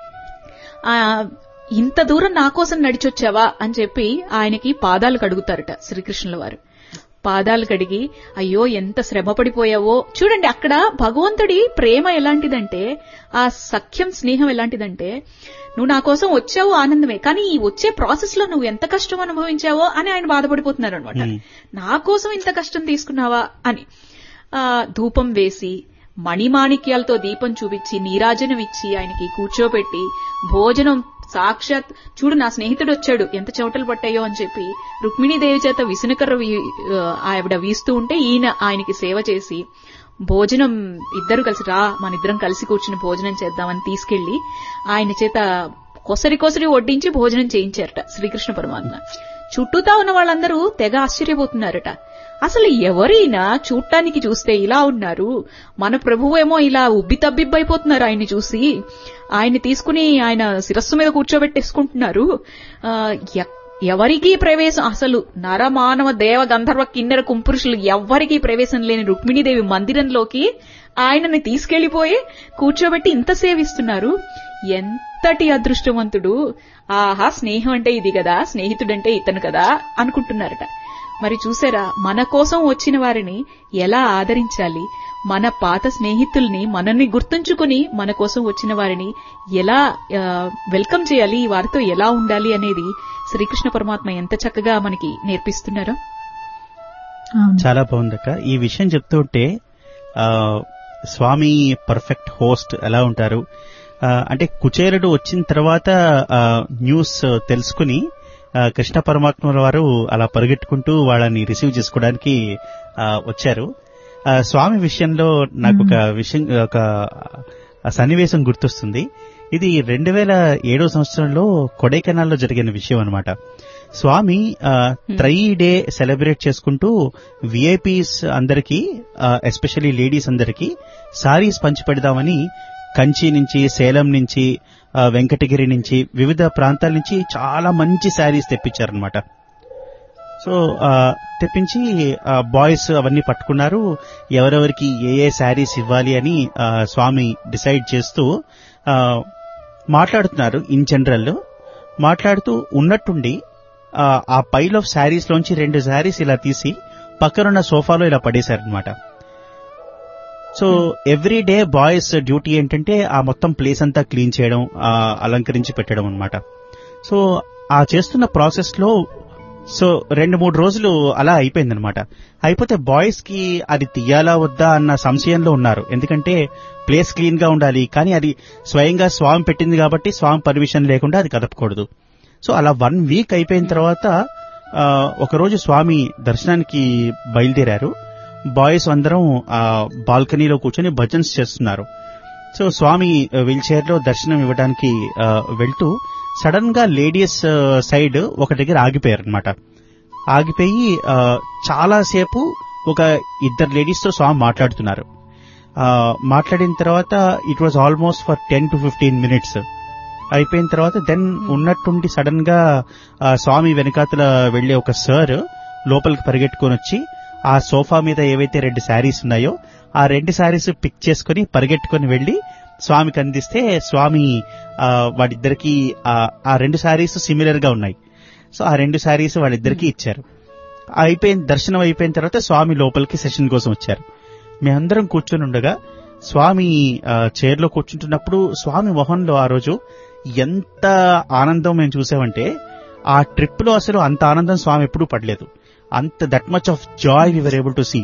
ఆ ఇంత దూరం నా కోసం నడిచొచ్చావా అని చెప్పి ఆయనకి పాదాలు కడుగుతారట శ్రీకృష్ణుల వారు పాదాలు కడిగి అయ్యో ఎంత శ్రమ పడిపోయావో చూడండి అక్కడ భగవంతుడి ప్రేమ ఎలాంటిదంటే ఆ సఖ్యం స్నేహం ఎలాంటిదంటే నువ్వు నా కోసం వచ్చావు ఆనందమే కానీ ఈ వచ్చే ప్రాసెస్ లో నువ్వు ఎంత కష్టం అనుభవించావో అని ఆయన బాధపడిపోతున్నారు అనమాట Hmm. నా కోసం ఇంత కష్టం తీసుకున్నావా అని ఆ ధూపం వేసి మణిమాణిక్యాలతో దీపం చూపించి నీరాజనం ఇచ్చి ఆయనకి కూర్చోబెట్టి భోజనం సాక్షాత్ చూడు నా స్నేహితుడు వచ్చాడు ఎంత చెమటలు పట్టాయో అని చెప్పి రుక్మిణీదేవి చేత విసునకర్ర వీ- ఆ, ఆవిడ వీస్తూ ఉంటే ఈయన ఆయనకి సేవ చేసి భోజనం ఇద్దరు కలిసి రా మన ఇద్దరం కలిసి కూర్చుని భోజనం చేద్దామని తీసుకెళ్లి ఆయన చేత కొసరి కొసరి వడ్డించి భోజనం చేయించారట శ్రీకృష్ణ పరమాత్మ చుట్టూతా ఉన్న వాళ్ళందరూ తెగ ఆశ్చర్యపోతున్నారట అసలు ఎవరైనా చూడటానికి చూస్తే ఇలా ఉన్నారు మన ప్రభువేమో ఇలా ఉబ్బి తబ్బిబ్బైపోతున్నారు ఆయన్ని చూసి ఆయన్ని తీసుకుని ఆయన శిరస్సు మీద కూర్చోబెట్టేసుకుంటున్నారు ఆ, ఎక్- ఎవరికీ ప్రవేశం అసలు నరమానవ దేవ గంధర్వ కిన్నెర కుంపురుషులు ఎవ్వరికీ ప్రవేశం లేని రుక్మిణీదేవి మందిరంలోకి ఆయనని తీసుకెళ్లిపోయి కూర్చోబెట్టి ఇంత సేవిస్తున్నారు ఎంతటి అదృష్టవంతుడు ఆహా స్నేహం అంటే ఇది కదా స్నేహితుడంటే ఇతను కదా అనుకుంటున్నారట మరి చూసారా మన కోసం వచ్చిన వారిని ఎలా ఆదరించాలి మన పాత స్నేహితుల్ని మనల్ని గుర్తుంచుకుని మన కోసం వచ్చిన వారిని ఎలా ఆ, వెల్కమ్ చేయాలి వారితో ఎలా ఉండాలి అనేది శ్రీకృష్ణ పరమాత్మ ఎంత చక్కగా మనకి నేర్పిస్తున్నారో అవును. చాలా బాగుందక్క ఈ విషయం చెప్తూ ఉంటే ఆ, స్వామి పర్ఫెక్ట్ హోస్ట్ ఎలా ఉంటారు ఆ, అంటే కుచేరుడు వచ్చిన తర్వాత ఆ, న్యూస్ తెలుసుకుని ఆ, కృష్ణ పరమాత్మ వారు అలా పరిగెట్టుకుంటూ వాళ్ళని రిసీవ్ చేసుకోవడానికి ఆ, వచ్చారు ఆ, స్వామి విషయంలో నాకు ఒక విషయం ఒక ఆ సన్నివేశం గుర్తొస్తుంది ఇది రెండు వేల ఏడో సంవత్సరంలో కొడైకెనాల్లో జరిగిన విషయం అన్నమాట స్వామి త్రై డే సెలబ్రేట్ చేసుకుంటూ విఐపీస్ అందరికీ ఎస్పెషల్లీ లేడీస్ అందరికీ సారీస్ పంచిపెడదామని కంచి నుంచి సేలం నుంచి ఆ, వెంకటగిరి నుంచి వివిధ ప్రాంతాల నుంచి చాలా మంచి శారీస్ తెప్పించారనమాట సో ఆ, తెప్పించి బాయ్స్ అవన్నీ పట్టుకున్నారు ఎవరెవరికి ఏ ఏ శారీస్ ఇవ్వాలి అని ఆ, స్వామి డిసైడ్ చేస్తూ ఆ, మాట్లాడుతున్నారు ఇన్ జనరల్ మాట్లాడుతూ ఉన్నట్టుండి ఆ, ఆ పైల్ ఆఫ్ శారీస్ లోంచి రెండు శారీస్ ఇలా తీసి పక్కనున్న సోఫాలో ఇలా పడేశారనమాట so every day boys duty ఏంటంటే ఆ మొత్తం ప్లేస్ అంతా క్లీన్ చేయడం ఆ, అలంకరించి పెట్టడం అన్నమాట సో ఆ చేస్తున్న ప్రాసెస్ లో సో రెండు మూడు రోజులు అలా అయిపోయిందనమాట అయిపోతే బాయ్స్ కి అది తీయాలా వద్దా అన్న సంశయంలో ఉన్నారు ఎందుకంటే ప్లేస్ క్లీన్ గా ఉండాలి కానీ అది స్వయంగా స్వామి పెట్టింది కాబట్టి స్వామి పర్మిషన్ లేకుండా అది కదపకూడదు సో అలా వన్ వీక్ అయిపోయిన తర్వాత ఆ, ఒకరోజు స్వామి దర్శనానికి బయలుదేరారు బాయ్స్ అందరం ఆ బాల్కనీలో కూర్చొని భజన్స్ చేస్తున్నారు సో స్వామి వీల్ చైర్ లో దర్శనం ఇవ్వడానికి ఆ, వెళ్తూ సడన్ గా లేడీస్ సైడ్ ఒక దగ్గర ఆగిపోయారు అనమాట ఆగిపోయి ఆ, చాలాసేపు ఒక ఇద్దరు లేడీస్ తో స్వామి మాట్లాడుతున్నారు ఆ, మాట్లాడిన తర్వాత it was almost for ten to fifteen minutes అయిపోయిన తర్వాత దెన్ ఉన్నట్టుండి సడన్ గా ఆ, స్వామి వెనకాతల వెళ్లే ఒక సర్ లోపలికి పరిగెట్టుకొని వచ్చి ఆ సోఫా మీద ఏవైతే రెండు శారీస్ ఉన్నాయో ఆ రెండు శారీస్ పిక్ చేసుకుని పరిగెట్టుకొని వెళ్లి స్వామికి అందిస్తే స్వామి ఆ, వాడిద్దరికి ఆ, ఆ రెండు శారీస్ సిమిలర్ గా ఉన్నాయి సో ఆ రెండు శారీస్ వాళ్ళిద్దరికి ఇచ్చారు అయిపోయిన దర్శనం అయిపోయిన తర్వాత స్వామి లోపలికి సెషన్ కోసం వచ్చారు మేమందరం కూర్చొని ఉండగా స్వామి ఆ, చైర్లో కూర్చుంటున్నప్పుడు స్వామి మొహంలో ఆ రోజు ఎంత ఆనందం మేము చూసామంటే ఆ ట్రిప్ లో అసలు అంత ఆనందం స్వామి ఎప్పుడూ పడలేదు అంత that much of joy we were able to see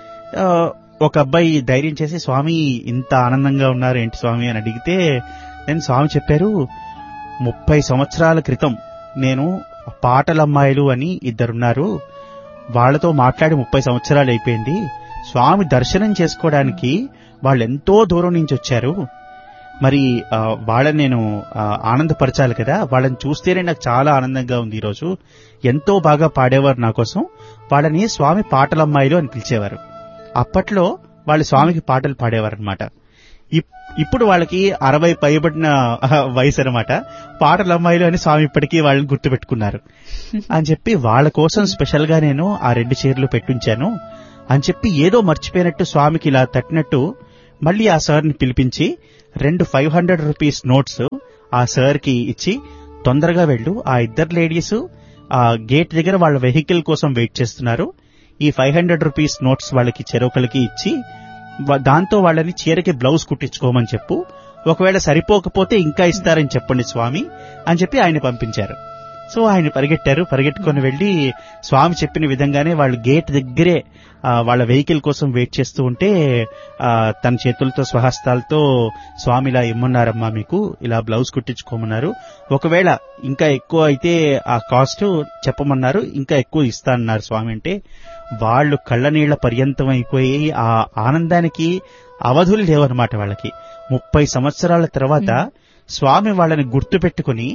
ఒక అబ్బాయి ధైర్యం చేసి స్వామి ఇంత ఆనందంగా ఉన్నారు ఏంటి స్వామి అని అడిగితే నేను స్వామి చెప్పారు ముప్పై సంవత్సరాల క్రితం నేను పాటలమ్మాయిలు అని ఇద్దరున్నారు వాళ్ళతో మాట్లాడి ముప్పై సంవత్సరాలు అయిపోయింది స్వామి దర్శనం చేసుకోవడానికి వాళ్ళు ఎంతో దూరం నుంచి వచ్చారు మరి ఆ, వాళ్ళని నేను ఆ, ఆనందపరచాలి కదా వాళ్ళని చూస్తేనే నాకు చాలా ఆనందంగా ఉంది ఈరోజు ఎంతో బాగా పాడేవారు నా కోసం వాళ్ళని స్వామి పాటలమ్మాయిలు అని పిలిచేవారు అప్పట్లో వాళ్ళు స్వామికి పాటలు పాడేవారు అనమాట ఇప్పుడు వాళ్ళకి అరవై పైబడిన ఆ, వయసు అనమాట పాటల అమ్మాయిలు అని స్వామి ఇప్పటికీ వాళ్ళని గుర్తుపెట్టుకున్నారు అని చెప్పి వాళ్ళ కోసం స్పెషల్ గా నేను ఆ రెండు చీరలు పెట్టుంచాను అని చెప్పి ఏదో మర్చిపోయినట్టు స్వామికి ఇలా తట్టినట్టు మళ్ళీ ఆ సార్ని పిలిపించి రెండు ఫైవ్ హండ్రెడ్ రూపీస్ నోట్స్ ఆ సార్ కి ఇచ్చి తొందరగా వెళ్ళు ఆ ఇద్దరు లేడీస్ ఆ గేట్ దగ్గర వాళ్ళ వెహికల్ కోసం వెయిట్ చేస్తున్నారు ఈ ఫైవ్ హండ్రెడ్ రూపీస్ నోట్స్ వాళ్ళకి చెరొకరికి ఇచ్చి వా- దాంతో వాళ్ళని చీరకి బ్లౌజ్ కుట్టించుకోమని చెప్పు ఒకవేళ సరిపోకపోతే ఇంకా ఇస్తారని చెప్పండి స్వామి అని చెప్పి ఆయన పంపించారు సో ఆయన పరిగెట్టారు పరిగెట్టుకొని వెళ్లి స్వామి చెప్పిన విధంగానే వాళ్ళు గేట్ దగ్గరే ఆ, వాళ్ళ వెహికల్ కోసం వెయిట్ చేస్తూ ఉంటే ఆ, తన చేతులతో స్వహస్తాలతో స్వామి ఇలా ఇమ్మన్నారమ్మా మీకు ఇలా బ్లౌజ్ కుట్టించుకోమన్నారు ఒకవేళ ఇంకా ఎక్కువ అయితే ఆ కాస్ట్ చెప్పమన్నారు ఇంకా ఎక్కువ ఇస్తా అన్నారు స్వామి అంటే వాళ్ళు కళ్ళనీళ్ల పర్యంతం అయిపోయి ఆ ఆనందానికి అవధులు లేవన్నమాట వాళ్ళకి ముప్పై సంవత్సరాల తర్వాత స్వామి వాళ్ళని గుర్తు పెట్టుకుని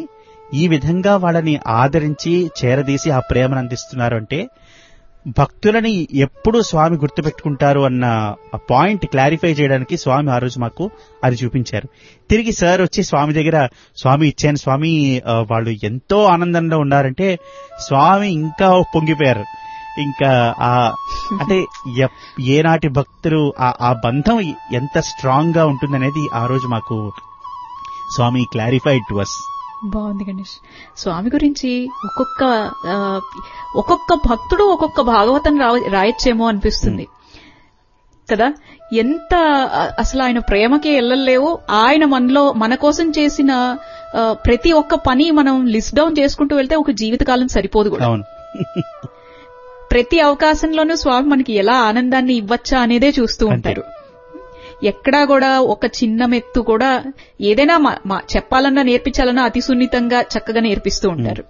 ఈ విధంగా వాళ్ళని ఆదరించి చేరదీసి ఆ ప్రేమను అందిస్తున్నారు అంటే భక్తులని ఎప్పుడు స్వామి గుర్తుపెట్టుకుంటారు అన్న పాయింట్ క్లారిఫై చేయడానికి స్వామి ఆ రోజు మాకు అది చూపించారు తిరిగి సార్ వచ్చి స్వామి దగ్గర స్వామి ఇచ్చాను స్వామి ఆ, వాళ్ళు ఎంతో ఆనందంలో ఉన్నారంటే స్వామి ఇంకా పొంగిపోయారు ఇంకా ఆ అంటే ఎప్- ఏనాటి భక్తులు ఆ ఆ బంధం ఎంత స్ట్రాంగ్ గా ఉంటుందనేది ఆ రోజు మాకు స్వామి క్లారిఫైడ్ టు అస్ బాగుంది గణేష్ స్వామి గురించి ఒక్కొక్క ఆ, ఒక్కొక్క భక్తుడు ఒక్కొక్క భాగవతం రావ- రాయొచ్చేమో అనిపిస్తుంది కదా ఎంత ఆ, అసలు ఆయన ప్రేమకి ఎల్లలేవు ఆయన మనలో మన కోసం చేసిన ఆ, ప్రతి ఒక్క పని మనం లిస్ట్ డౌన్ చేసుకుంటూ వెళ్తే ఒక జీవితకాలం సరిపోదు కూడా అవును ప్రతి అవకాశంలోనూ స్వామి మనకి ఎలా ఆనందాన్ని ఇవ్వచ్చా అనేదే చూస్తూ ఉంటారు ఎక్కడా కూడా ఒక చిన్న మెత్తు కూడా ఏదైనా మా- మా- చెప్పాలన్నా నేర్పించాలన్నా అతి సున్నితంగా చక్కగా నేర్పిస్తూ ఉంటారు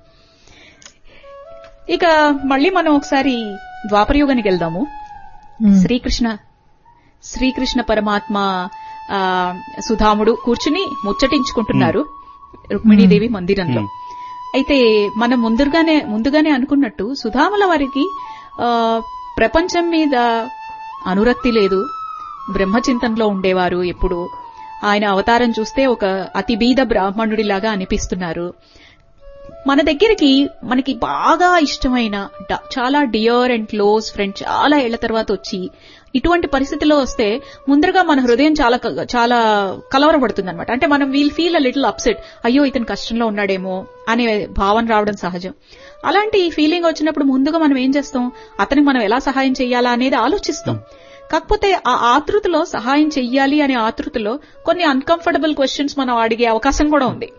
ఇక మళ్ళీ మనం ఒకసారి ద్వాపరయుగానికి వెళ్దాము ఉమ్. శ్రీకృష్ణ శ్రీకృష్ణ పరమాత్మ ఆ, సుధాముడు కూర్చుని ముచ్చటించుకుంటున్నారు రుక్మిణీదేవి మందిరంలో మ్మ్. అయితే మనం ముందుగానే ముందుగానే అనుకున్నట్టు సుధాముల వారికి ఆ, ప్రపంచం మీద అనురక్తి లేదు బ్రహ్మచింతనలో ఉండేవారు ఎప్పుడు ఆయన అవతారం చూస్తే ఒక అతి బీద బ్రాహ్మణుడిలాగా అనిపిస్తున్నారు మన దగ్గరికి మనకి బాగా ఇష్టమైన డ- చాలా డియర్ అండ్ క్లోజ్ ఫ్రెండ్ చాలా ఏళ్ల తర్వాత వచ్చి ఇటువంటి పరిస్థితిలో వస్తే ముందరగా మన హృదయం చాలా క- చాలా కలవరపడుతుంది అనమాట అంటే మనం we'll feel a little upset అయ్యో ఇతను కష్టంలో ఉన్నాడేమో అనే భావన రావడం సహజం అలాంటి ఫీలింగ్ వచ్చినప్పుడు ముందుగా మనం ఏం చేస్తాం అతనికి మనం ఎలా సహాయం చేయాలా అనేది ఆలోచిస్తాం కాకపోతే ఆ ఆతృతలో సహాయం చెయ్యాలి అనే ఆతృతలో కొన్ని అన్కంఫర్టబుల్ క్వశ్చన్స్ మనం అడిగే అవకాశం కూడా ఉంది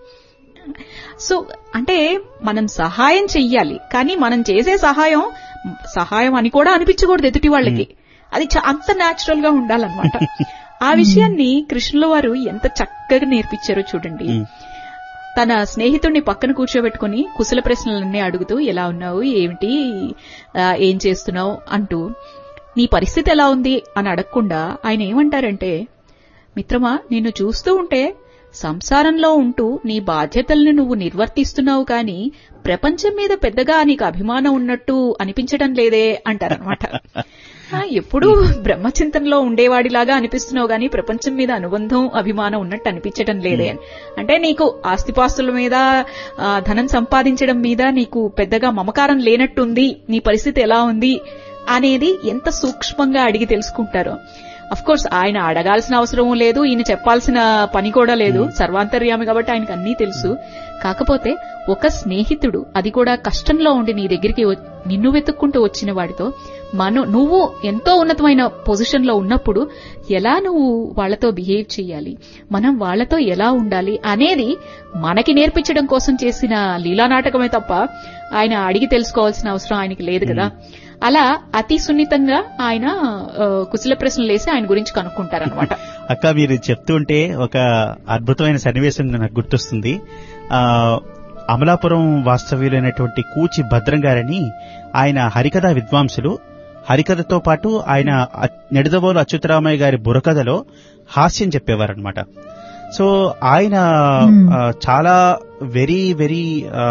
సో అంటే మనం సహాయం చెయ్యాలి కానీ మనం చేసే సహాయం సహాయం అని కూడా అనిపించకూడదు ఎదుటి వాళ్ళకి అది చ- అంత న్యాచురల్ గా ఉండాలన్నమాట ఆ విషయాన్ని కృష్ణుల వారు ఎంత చక్కగా నేర్పించారో చూడండి మ్మ్. తన స్నేహితుడిని పక్కన కూర్చోబెట్టుకుని కుశల ప్రశ్నలన్నీ అడుగుతూ ఎలా ఉన్నావు ఏమిటి ఆ, ఏం చేస్తున్నావు అంటూ నీ పరిస్థితి ఎలా ఉంది అని అడగకుండా ఆయన ఏమంటారంటే మిత్రమా నిన్ను చూస్తూ ఉంటే సంసారంలో ఉంటూ నీ బాధ్యతల్ని నువ్వు నిర్వర్తిస్తున్నావు కానీ ప్రపంచం మీద పెద్దగా నీకు అభిమానం ఉన్నట్టు అనిపించడం లేదే అంటారనమాట ఎప్పుడూ బ్రహ్మచింతనలో ఉండేవాడిలాగా అనిపిస్తున్నావు గానీ ప్రపంచం మీద అనుబంధం అభిమానం ఉన్నట్టు అనిపించడం లేదే అని అంటే నీకు ఆస్తిపాస్తుల మీద ఆ, ధనం సంపాదించడం మీద నీకు పెద్దగా మమకారం లేనట్టుంది నీ పరిస్థితి ఎలా ఉంది అనేది ఎంత సూక్ష్మంగా అడిగి తెలుసుకుంటారో అఫ్ కోర్స్ ఆయన అడగాల్సిన అవసరం లేదు ఈయన చెప్పాల్సిన పని కూడా లేదు సర్వాంతర్యామి కాబట్టి ఆయనకు అన్నీ తెలుసు కాకపోతే ఒక స్నేహితుడు అది కూడా కష్టంలో ఉండి నీ దగ్గరికి వ- నిన్ను వెతుక్కుంటూ వచ్చిన వాడితో మనం నువ్వు ఎంతో ఉన్నతమైన పొజిషన్ లో ఉన్నప్పుడు ఎలా నువ్వు వాళ్ళతో బిహేవ్ చేయాలి మనం వాళ్ళతో ఎలా ఉండాలి అనేది మనకి నేర్పించడం కోసం చేసిన లీలా నాటకమే తప్ప ఆయన అడిగి తెలుసుకోవాల్సిన అవసరం ఆయనకి లేదు కదా అలా అతి సున్నితంగా ఆయన ఆ, కుశల ప్రశ్నలు వేసి ఆయన గురించి కనుక్కుంటారనమాట అక్క మీరు చెప్తుంటే ఒక అద్భుతమైన సన్నివేశం నాకు గుర్తొస్తుంది ఆ అమలాపురం వాస్తవ్యులైనటువంటి కూచి భద్రం గారని ఆయన హరికథ విద్వాంసులు హరికథతో పాటు ఆయన అ- నెడదవోలు అచ్యుతరామయ్య గారి బుర్రకథలో హాస్యం చెప్పేవారనమాట సో ఆయన Hmm. ఆ, చాలా వెరీ వెరీ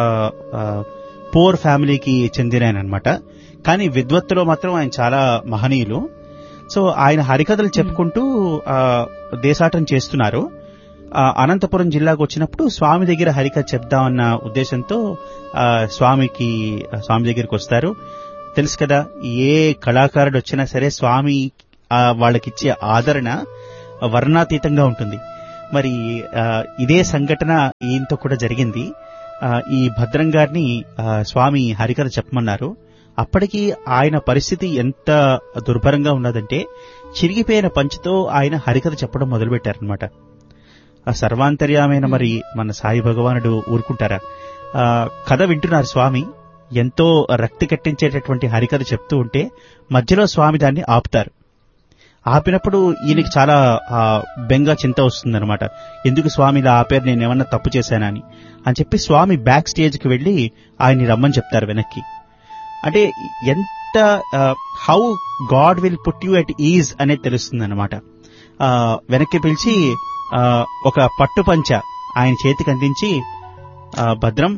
పోర్ ఫ్యామిలీకి చెందిన ఆయన అనమాట కానీ విద్వత్తులో మాత్రం ఆయన చాలా మహనీయులు సో ఆయన హరికథలు చెప్పుకుంటూ ఆ, దేశాటం చేస్తున్నారు ఆ, అనంతపురం జిల్లాకు వచ్చినప్పుడు స్వామి దగ్గర హరికథ చెప్దామన్న ఉద్దేశంతో ఆ, స్వామికి ఆ, స్వామి దగ్గరికి వస్తారు తెలుసు కదా ఏ కళాకారుడు వచ్చినా సరే స్వామి ఆ, వాళ్ళకిచ్చే ఆదరణ వర్ణాతీతంగా ఉంటుంది మరి ఆ, ఇదే సంఘటన ఈయనతో కూడా జరిగింది ఆ, ఈ భద్రం గారిని ఆ, స్వామి హరికథ చెప్పమన్నారు అప్పటికి ఆయన పరిస్థితి ఎంత దుర్భరంగా ఉన్నదంటే చిరిగిపోయిన పంచుతో ఆయన హరికథ చెప్పడం మొదలుపెట్టారనమాట ఆ సర్వాంతర్యమైన మరి మన సాయి భగవానుడు ఊరుకుంటారా ఆ కథ వింటున్నారు స్వామి ఎంతో రక్తి కట్టించేటటువంటి హరికథ చెప్తూ ఉంటే మధ్యలో స్వామి దాన్ని ఆపుతారు ఆపినప్పుడు ఈయనకి చాలా ఆ, బెంగ చింత వస్తుందన్నమాట ఎందుకు స్వామి ఇలా ఆపారు నేను ఏమన్నా తప్పు చేశానని అని చెప్పి స్వామి బ్యాక్ స్టేజ్కి వెళ్లి ఆయన్ని రమ్మని చెప్తారు వెనక్కి అంటే ఎంత how God will put you at ease అనేది తెలుస్తుంది అనమాట వెనక్కి పిలిచి ఆ, ఒక పట్టు పంచ ఆయన చేతికి అందించి ఆ, భద్రం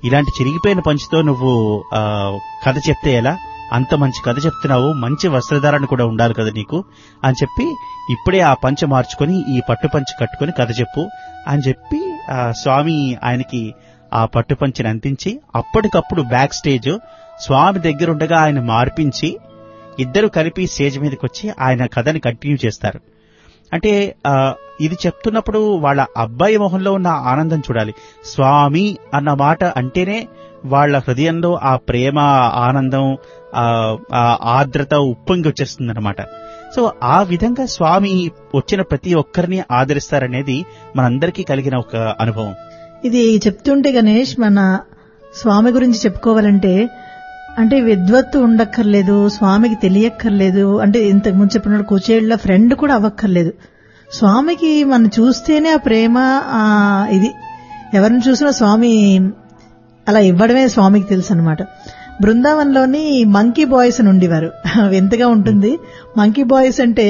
ఇలాంటి చిరిగిపోయిన పంచుతో నువ్వు ఆ, కథ చెప్తే ఎలా అంత మంచి కథ చెప్తున్నావు మంచి వస్త్రధారణ కూడా ఉండాలి కదా నీకు అని చెప్పి ఇప్పుడే ఆ పంచ మార్చుకొని ఈ పట్టు పంచ కట్టుకొని కథ చెప్పు అని చెప్పి ఆ, స్వామి ఆయనకి ఆ పట్టు పంచిని అందించి అప్పటికప్పుడు బ్యాక్ స్టేజ్ స్వామి దగ్గర ఉండగా ఆయన మార్పించి ఇద్దరు కలిపి స్టేజ్ మీదకి వచ్చి ఆయన కథని కంటిన్యూ చేస్తారు అంటే ఆ, ఇది చెప్తున్నప్పుడు వాళ్ళ అబ్బాయి మొహంలో ఉన్న ఆనందం చూడాలి స్వామి అన్న మాట అంటేనే వాళ్ళ హృదయంలో ఆ ప్రేమ ఆనందం ఆ ఆ ఆర్ద్రత ఉప్పొంగి వచ్చేస్తుంది అనమాట సో ఆ విధంగా స్వామి వచ్చిన ప్రతి ఒక్కరిని ఆదరిస్తారనేది మనందరికీ కలిగిన ఒక అనుభవం ఇది చెప్తుంటే గణేష్ మన స్వామి గురించి చెప్పుకోవాలంటే అంటే విద్వత్తు ఉండక్కర్లేదు స్వామికి తెలియక్కర్లేదు అంటే ఇంతకు ముందు చెప్పినట్టు కుచేళ్ల ఫ్రెండ్ కూడా అవ్వక్కర్లేదు స్వామికి మనం చూస్తేనే ఆ ప్రేమ ఆ ఇది ఎవరిని చూసినా స్వామి అలా ఇవ్వడమే స్వామికి తెలుసు అనమాట బృందావనంలోని మంకీ బాయ్స్ అని ఉండేవారు వింతగా ఉంటుంది మంకీ బాయ్స్ అంటే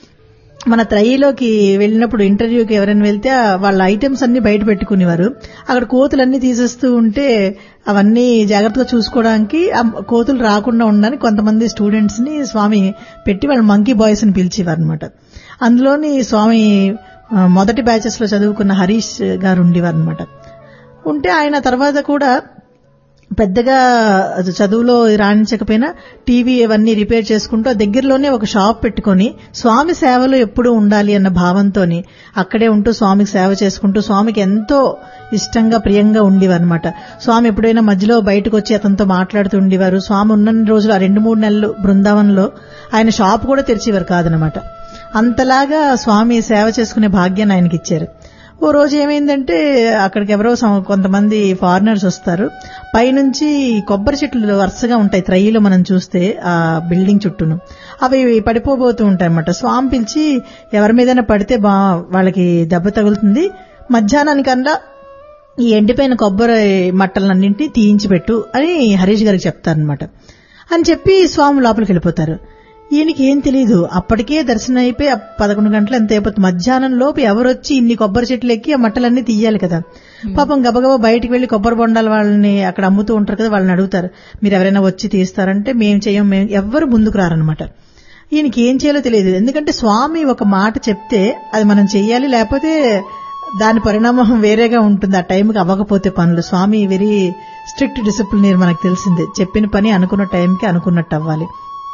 మన త్రయిలోకి వెళ్ళినప్పుడు ఇంటర్వ్యూకి ఎవరైనా వెళ్తే ఆ వాళ్ళ ఐటమ్స్ అన్ని బయట పెట్టుకునేవారు అక్కడ కోతులన్నీ తీసేస్తూ ఉంటే అవన్నీ జాగ్రత్తగా చూసుకోవడానికి ఆ కోతులు రాకుండా ఉండడానికి కొంతమంది స్టూడెంట్స్ ని స్వామి పెట్టి వాళ్ళు మంకీ బాయ్స్ అని పిలిచేవారు అనమాట అందులోని స్వామి ఆ, మొదటి బ్యాచెస్ లో చదువుకున్న హరీష్ గారు ఉండేవారు అనమాట ఉంటే ఆయన తర్వాత కూడా పెద్దగా అది చదువులో రాణించకపోయినా టీవీ ఇవన్నీ రిపేర్ చేసుకుంటూ ఆ దగ్గరలోనే ఒక షాప్ పెట్టుకొని స్వామి సేవలో ఎప్పుడూ ఉండాలి అన్న భావంతోని అక్కడే ఉంటూ స్వామికి సేవ చేసుకుంటూ స్వామికి ఎంతో ఇష్టంగా ప్రియంగా ఉండేవారు అనమాట స్వామి ఎప్పుడైనా మధ్యలో బయటకు వచ్చి అతనితో మాట్లాడుతూ ఉండేవారు స్వామి ఉన్న రోజులు ఆ రెండు మూడు నెలలు బృందావనంలో ఆయన షాప్ కూడా తెరిచేవారు కాదనమాట అంతలాగా స్వామి సేవ చేసుకునే భాగ్యాన్ని ఆయనకి ఇచ్చారు ఓ రోజు ఏమైందంటే అక్కడికి ఎవరో సం- కొంతమంది ఫారినర్స్ వస్తారు పైనుంచి కొబ్బరి చెట్లు వరుసగా ఉంటాయి త్రయిలో మనం చూస్తే ఆ బిల్డింగ్ చుట్టూను అవి పడిపోబోతూ ఉంటాయి అన్నమాట స్వామి పిలిచి ఎవరి మీదైనా పడితే బా వాళ్ళకి దెబ్బ తగులుతుంది మధ్యాహ్నానికల్లా ఈ ఎండిపోయిన కొబ్బరి మట్టలన్నింటినీ తీయించి పెట్టు అని హరీష్ గారికి చెప్తారనమాట అని చెప్పి స్వామి లోపలికి వెళ్ళిపోతారు ఈయనకి ఏం తెలియదు అప్పటికే దర్శనం అయిపోయి ఆ పదకొండు గంటలు ఎంత అయిపోతుంది మధ్యాహ్నం లోపు ఎవరొచ్చి ఇన్ని కొబ్బరి చెట్లు ఎక్కి ఆ మట్టలన్నీ తీయాలి కదా పాపం గబగబా బయటికి వెళ్లి కొబ్బరి బొండాలు వాళ్ళని అక్కడ అమ్ముతూ ఉంటారు కదా వాళ్ళని అడుగుతారు మీరు ఎవరైనా వచ్చి తీస్తారంటే మేము చేయం మేము ఎవ్వరు ముందుకు రారనమాట ఈయనకి ఏం చేయాలో తెలియదు ఎందుకంటే స్వామి ఒక మాట చెప్తే అది మనం చెయ్యాలి లేకపోతే దాని పరిణామం వేరేగా ఉంటుంది ఆ టైంకి అవ్వకపోతే పనులు స్వామి వెరీ స్ట్రిక్ట్ డిసిప్లినర్ మనకు తెలిసిందే చెప్పిన పని అనుకున్న టైంకి అనుకున్నట్టు అవ్వాలి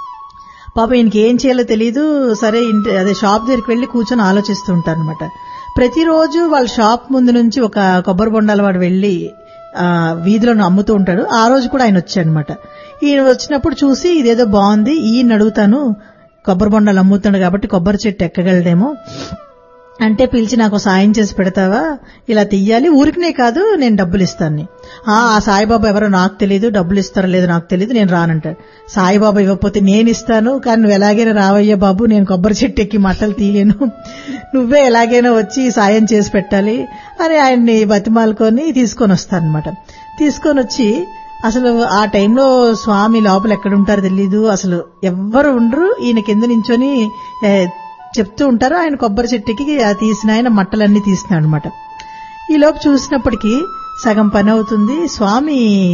పాపం ఈయనకి ఏం చేయాలో తెలియదు సరే ఇంటి అదే షాప్ దగ్గరికి వెళ్లి కూర్చొని ఆలోచిస్తూ ఉంటారు అనమాట ప్రతిరోజు వాళ్ళ షాప్ ముందు నుంచి ఒక కొబ్బరి బొండాల వాడు వెళ్లి ఆ, వీధిలో అమ్ముతూ ఉంటాడు ఆ రోజు కూడా ఆయన వచ్చాడనమాట ఈయన వచ్చినప్పుడు చూసి ఇదేదో బాగుంది ఈయన అడుగుతాను కొబ్బరి బొండాలు అమ్ముతున్నాడు కాబట్టి కొబ్బరి చెట్టు ఎక్కగలడేమో అంటే పిలిచి నాకు సాయం చేసి పెడతావా ఇలా తీయాలి ఊరికనే కాదు నేను డబ్బులు ఇస్తాను ఆ ఆ సాయిబాబా ఎవరో నాకు తెలియదు డబ్బులు ఇస్తారో లేదో నాకు తెలియదు నేను రానంటాడు సాయిబాబా ఇవ్వకపోతే నేను ఇస్తాను కానీ నువ్వు ఎలాగైనా రావయ్యా బాబు నేను కొబ్బరి చెట్టు ఎక్కి మట్టలు తీయలేను నువ్వే ఎలాగైనా వచ్చి సాయం చేసి పెట్టాలి అని ఆయన్ని బతిమాలుకొని తీసుకొని వస్తానమాట తీసుకొని వచ్చి అసలు ఆ టైంలో స్వామి లోపల ఎక్కడుంటారో తెలీదు అసలు ఎవ్వరు ఉండరు ఈయన కింద నించొని ఏ, చెప్తూ ఉంటారు ఆయన కొబ్బరి చెట్టుకి ఆ తీసిన ఆయన మట్టలన్నీ తీసినాడు అనమాట ఈ లోపు చూసినప్పటికీ సగం పని అవుతుంది స్వామి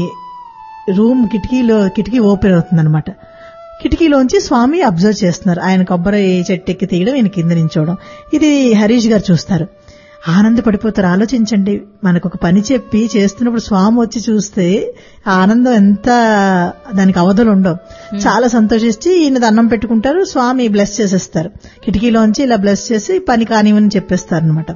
రూమ్ కిటికీలో కిటికీ ఓపెన్ అవుతుంది అనమాట కిటికీలోంచి స్వామి అబ్జర్వ్ చేస్తున్నారు ఆయన కొబ్బరి చెట్టు ఎక్కి తీయడం ఈయన కింద నించోవడం ఇది హరీష్ గారు చూస్తారు ఆనందపడిపోతారు ఆలోచించండి మనకు ఒక పని చెప్పి చేస్తున్నప్పుడు స్వామి వచ్చి చూస్తే ఆ ఆనందం ఎంత దానికి అవధులు ఉండవు చాలా సంతోషించి ఈయన దండం పెట్టుకుంటారు స్వామి బ్లెస్ చేసేస్తారు కిటికీలోంచి ఇలా బ్లెస్ చేసి పని కానివని చెప్పేస్తారు అనమాట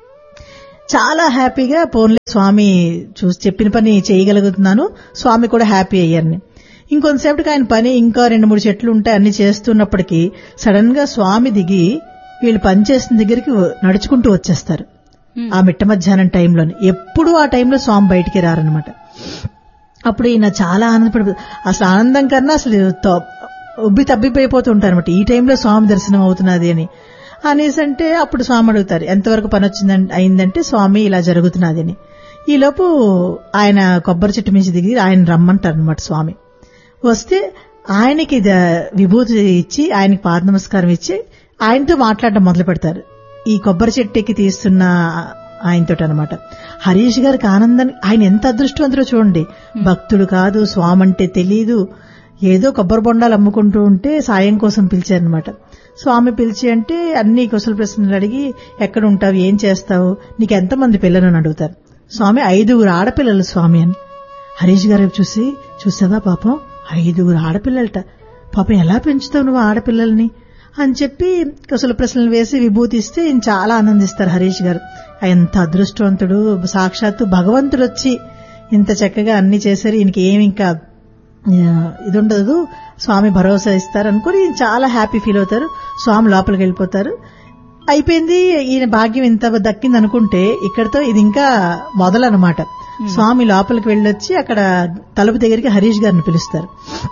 చాలా హ్యాపీగా పోన్లే స్వామి చూసి చెప్పిన పని చేయగలుగుతున్నాను స్వామి కూడా హ్యాపీ అయ్యారని ఇంకొంతసేపటికి ఆయన పని ఇంకా రెండు మూడు చెట్లు ఉంటాయి అన్ని చేస్తున్నప్పటికీ సడన్ గా స్వామి దిగి వీళ్ళు పని చేసిన దగ్గరికి నడుచుకుంటూ వచ్చేస్తారు ఆ మిట్ట మధ్యాహ్నం టైంలోని ఎప్పుడు ఆ టైంలో స్వామి బయటికి రారనమాట అప్పుడు ఈయన చాలా ఆనందపడి అసలు ఆనందం కన్నా అసలు తో- ఉబ్బి తబ్బిపోయిపోతూ ఉంటారు అనమాట ఈ టైంలో స్వామి దర్శనం అవుతున్నది అని అనేసి అంటే అప్పుడు స్వామి అడుగుతారు ఎంతవరకు పని వచ్చిందంటే అయిందంటే స్వామి ఇలా జరుగుతున్నది అని ఈలోపు ఆయన కొబ్బరి చెట్టు మించి దిగి ఆయన రమ్మంటారు అనమాట స్వామి వస్తే ఆయనకి ద- విభూతి ఇచ్చి ఆయనకి పాద నమస్కారం ఇచ్చి ఆయనతో మాట్లాడడం మొదలు పెడతారు ఈ కొబ్బరి చెట్టుకి తీస్తున్న ఆయనతో అనమాట హరీష్ గారికి ఆనందం ఆయన ఎంత అదృష్టవంతుడో చూడండి భక్తుడు కాదు స్వామి అంటే తెలీదు ఏదో కొబ్బరి బొండాలు అమ్ముకుంటూ ఉంటే సాయం కోసం పిలిచారనమాట స్వామి పిలిచి అంటే అన్ని కుశల ప్రశ్నలు అడిగి ఎక్కడ ఉంటావు ఏం చేస్తావు నీకు ఎంతమంది పిల్లలు అని అడుగుతారు స్వామి ఐదుగురు ఆడపిల్లలు స్వామి అని హరీష్ గారు చూసి చూసావా పాపం ఐదుగురు ఆడపిల్లలట పాపం ఎలా పెంచుతావు నువ్వు ఆడపిల్లల్ని అని చెప్పి కుశల ప్రశ్నలు వేసి విభూతి ఇస్తే ఈయన చాలా ఆనందిస్తారు హరీష్ గారు ఎంత అదృష్టవంతుడు సాక్షాత్తు భగవంతుడు వచ్చి ఇంత చక్కగా అన్ని చేశారు ఈయనకి ఏమి ఇంకా ఆ, ఇది ఉండదు స్వామి భరోసా ఇస్తారు అనుకుని ఈయన చాలా హ్యాపీ ఫీల్ అవుతారు స్వామి లోపలికి వెళ్ళిపోతారు అయిపోయింది ఈయన భాగ్యం ఇంత దక్కింది అనుకుంటే ఇక్కడతో ఇది ఇంకా మొదలనమాట స్వామి లోపలికి వెళ్ళొచ్చి అక్కడ తలుపు దగ్గరికి హరీష్ గారిని పిలుస్తారు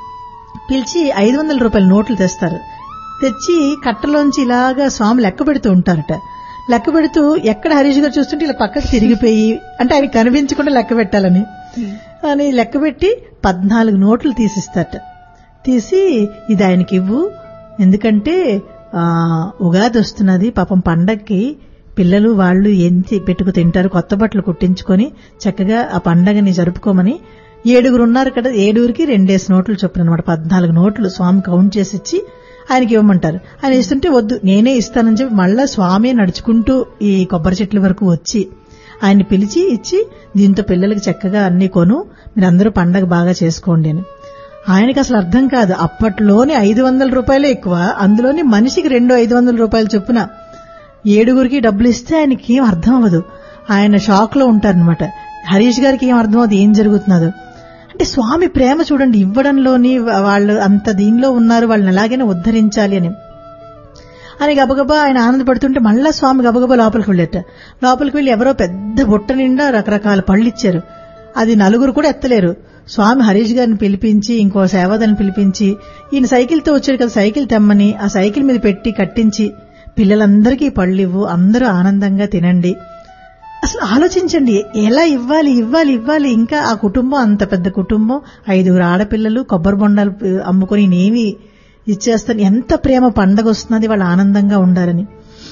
పిలిచి ఐదు వందల రూపాయల నోట్లు తెస్తారు తెచ్చి కట్టలోంచి ఇలాగా స్వామి లెక్క పెడుతూ ఉంటారట లెక్క పెడుతూ ఎక్కడ హరీష్ గారు చూస్తుంటే ఇలా పక్కకు తిరిగిపోయి అంటే ఆయన కనిపించకుండా లెక్క పెట్టాలని అని లెక్క పెట్టి పద్నాలుగు నోట్లు తీసిస్తారట తీసి ఇది ఆయనకి ఇవ్వు ఎందుకంటే ఆ ఉగాది వస్తున్నది పాపం పండక్కి పిల్లలు వాళ్ళు ఎంత పెట్టుకు తింటారు కొత్త బట్టలు కుట్టించుకొని చక్కగా ఆ పండగని జరుపుకోమని ఏడుగురు ఉన్నారు కదా ఏడుగురికి రెండేసి నోట్లు చొప్పున అనమాట పద్నాలుగు నోట్లు స్వామి కౌంట్ చేసి ఇచ్చి ఆయనకి ఇవ్వమంటారు ఆయన ఇస్తుంటే వద్దు నేనే ఇస్తానని చెప్పి మళ్ళా స్వామి నడుచుకుంటూ ఈ కొబ్బరి చెట్ల వరకు వచ్చి ఆయన్ని పిలిచి ఇచ్చి దీంతో పిల్లలకి చక్కగా అన్ని కొను మీరందరూ పండగ బాగా చేసుకోండి అని ఆయనకి అసలు అర్థం కాదు అప్పట్లోనే ఐదు వందల రూపాయలే ఎక్కువ అందులోని మనిషికి రెండు ఐదు వందల రూపాయలు చొప్పున ఏడుగురికి డబ్బులు ఇస్తే ఆయనకి ఏం అర్థం అవ్వదు ఆయన షాక్ లో ఉంటారనమాట హరీష్ గారికి ఏం అర్థం అవ్వదు ఏం జరుగుతున్నదో అంటే స్వామి ప్రేమ చూడండి ఇవ్వడంలోని వా- వాళ్ళు అంత దీనిలో ఉన్నారు వాళ్ళని ఎలాగైనా ఉద్ధరించాలి అని అని గబగబా ఆయన ఆనందపడుతుంటే మళ్ళా స్వామి గబగబా లోపలికి వెళ్ళేట లోపలికి వెళ్ళి ఎవరో పెద్ద బుట్ట నిండా రకరకాల పళ్ళు ఇచ్చారు అది నలుగురు కూడా ఎత్తలేరు స్వామి హరీష్ గారిని పిలిపించి ఇంకో సేవదని పిలిపించి ఈయన సైకిల్తో వచ్చాడు కదా సైకిల్ తెమ్మని ఆ సైకిల్ మీద పెట్టి కట్టించి పిల్లలందరికీ పళ్ళు ఇవ్వు అందరూ ఆనందంగా తినండి అసలు ఆలోచించండి ఎలా ఇవ్వాలి ఇవ్వాలి ఇవ్వాలి ఇంకా ఆ కుటుంబం అంత పెద్ద కుటుంబం ఐదుగురు ఆడపిల్లలు కొబ్బరి బొండాలు ఆ, అమ్ముకొని నేనేమి ఇచ్చేస్తాను ఎంత ప్రేమ పండగ వస్తున్నది వాళ్ళు ఆనందంగా ఉండాలని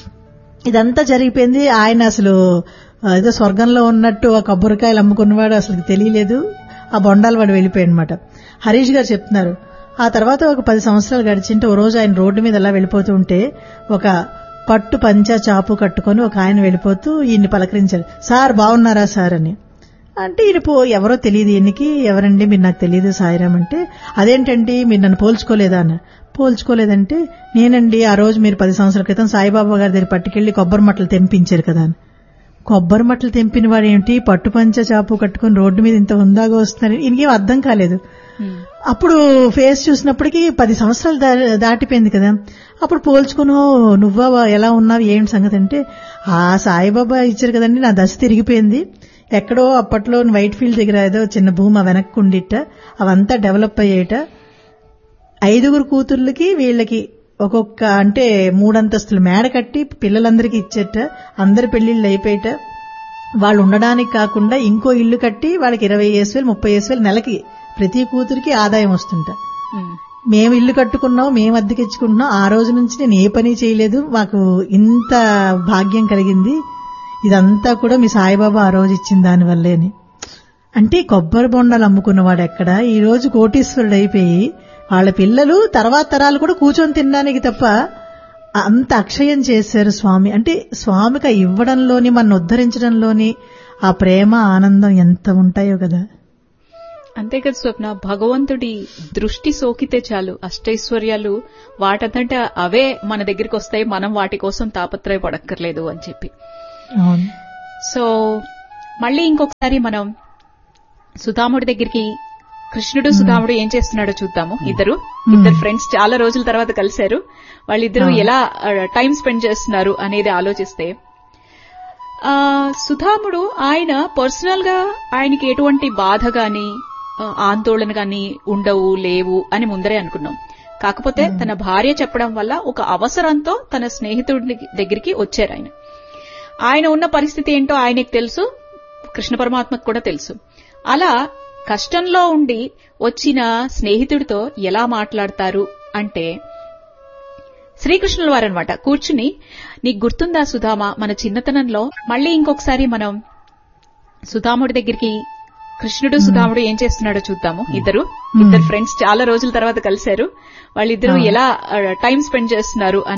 ఇదంతా జరిగిపోయింది ఆయన అసలు ఆ, ఏదో స్వర్గంలో ఉన్నట్టు ఆ కొబ్బరికాయలు అమ్ముకున్నవాడు అసలు తెలియలేదు ఆ బొండాలు వాడు వెళ్ళిపోయాడు అనమాట హరీష్ గారు చెప్తున్నారు ఆ తర్వాత ఒక పది సంవత్సరాలు గడిచింటే ఓ రోజు ఆయన రోడ్డు మీద అలా వెళ్ళిపోతూ ఉంటే ఒక పట్టు పంచ చాపు కట్టుకొని ఒక ఆయన వెళ్ళిపోతూ ఈయన్ని పలకరించారు సార్ బాగున్నారా సార్ అని అంటే ఈయన పో ఎవరో తెలియదు ఈయనకి ఎవరండి మీరు నాకు తెలియదు సాయిరామ్ అంటే అదేంటండి మీరు నన్ను పోల్చుకోలేదా అన్న పోల్చుకోలేదంటే నేనండి ఆ రోజు మీరు పది సంవత్సరాల క్రితం సాయిబాబా గారి దగ్గర పట్టుకెళ్లి కొబ్బరి మట్టలు తెంపించారు కదా అని కొబ్బరి మట్టలు తెంపిన వాడు ఏంటి పట్టు పంచ చాపు కట్టుకొని రోడ్డు మీద ఇంత ఉందాగా వస్తున్నారు ఈయనకేం అర్థం కాలేదు అప్పుడు ఫేస్ చూసినప్పటికీ పది సంవత్సరాలు దా- దాటిపోయింది కదా అప్పుడు పోల్చుకుని "ఓ, నువ్వా ఎలా ఉన్నావు ఏంటి సంగతి అంటే ఆ సాయిబాబా ఇచ్చారు కదండి నా దశ తిరిగిపోయింది ఎక్కడో అప్పట్లో వైట్ ఫీల్డ్ దగ్గర ఏదో చిన్న భూమి వెనక్కి ఉండిట అవంతా డెవలప్ అయ్యేట ఐదుగురు కూతుర్లకి వీళ్ళకి ఒక్కొక్క అంటే మూడంతస్తులు మేడ కట్టి పిల్లలందరికీ ఇచ్చేట అందరి పెళ్లిళ్ళు అయిపోయేట వాళ్ళు ఉండడానికి కాకుండా ఇంకో ఇల్లు కట్టి వాళ్ళకి ఇరవై వేసు వేలు ముప్పై వేసు వేలు నెలకి ప్రతి కూతురికి ఆదాయం వస్తుంట మేము ఇల్లు కట్టుకున్నాం మేము అద్దెకిచ్చుకుంటున్నాం ఆ రోజు నుంచి నేను ఏ పని చేయలేదు మాకు ఇంత భాగ్యం కలిగింది ఇదంతా కూడా మీ సాయిబాబా ఆ రోజు ఇచ్చిన దానివల్లే అని అంటే కొబ్బరి బొండాలు అమ్ముకున్నవాడు ఎక్కడ ఈ రోజు కోటీశ్వరుడు అయిపోయి వాళ్ళ పిల్లలు తర్వాత తరాలు కూడా కూర్చొని తినడానికి తప్ప అంత అక్షయం చేశారు స్వామి అంటే స్వామికి ఆ ఇవ్వడంలోని మన ఉద్ధరించడంలోని ఆ ప్రేమ ఆనందం ఎంత ఉంటాయో కదా అంతే కదా స్వప్న భగవంతుడి దృష్టి సోకితే చాలు అష్టైశ్వర్యాలు వాటంతట అవే మన దగ్గరికి వస్తాయి మనం వాటి కోసం తాపత్రయపడక్కర్లేదు అని చెప్పి అవును సో మళ్ళీ ఇంకొకసారి మనం సుధాముడి దగ్గరికి కృష్ణుడు సుధాముడు ఏం చేస్తున్నాడో చూద్దాము ఇద్దరు ఇద్దరు ఫ్రెండ్స్ చాలా రోజుల తర్వాత కలిశారు వాళ్ళిద్దరూ ఎలా టైం స్పెండ్ చేస్తున్నారు అనేది ఆలోచిస్తే ఆ సుధాముడు ఆయన పర్సనల్ గా ఆయనకి ఎటువంటి బాధ గాని ఆ, ఆందోళన గాని ఉండవు లేవు అని ముందరే అనుకున్నాం కాకపోతే తన భార్య చెప్పడం వల్ల ఒక అవసరంతో తన స్నేహితుడి దగ్గరికి వచ్చారు ఆయన ఆయన ఉన్న పరిస్థితి ఏంటో ఆయనకు తెలుసు కృష్ణ పరమాత్మకు కూడా తెలుసు అలా కష్టంలో ఉండి వచ్చిన స్నేహితుడితో ఎలా మాట్లాడతారు అంటే శ్రీకృష్ణుల వారనమాట కూర్చుని నీకు గుర్తుందా సుధామ మన చిన్నతనంలో మళ్ళీ ఇంకొకసారి మనం సుధాముడి దగ్గరికి కృష్ణుడు సుధాముడు ఏం చేస్తున్నాడో చూద్దాము ఇద్దరు ఇద్దరు ఫ్రెండ్స్ చాలా రోజుల తర్వాత కలిశారు వాళ్ళిద్దరూ ఎలా టైం స్పెండ్ చేస్తున్నారు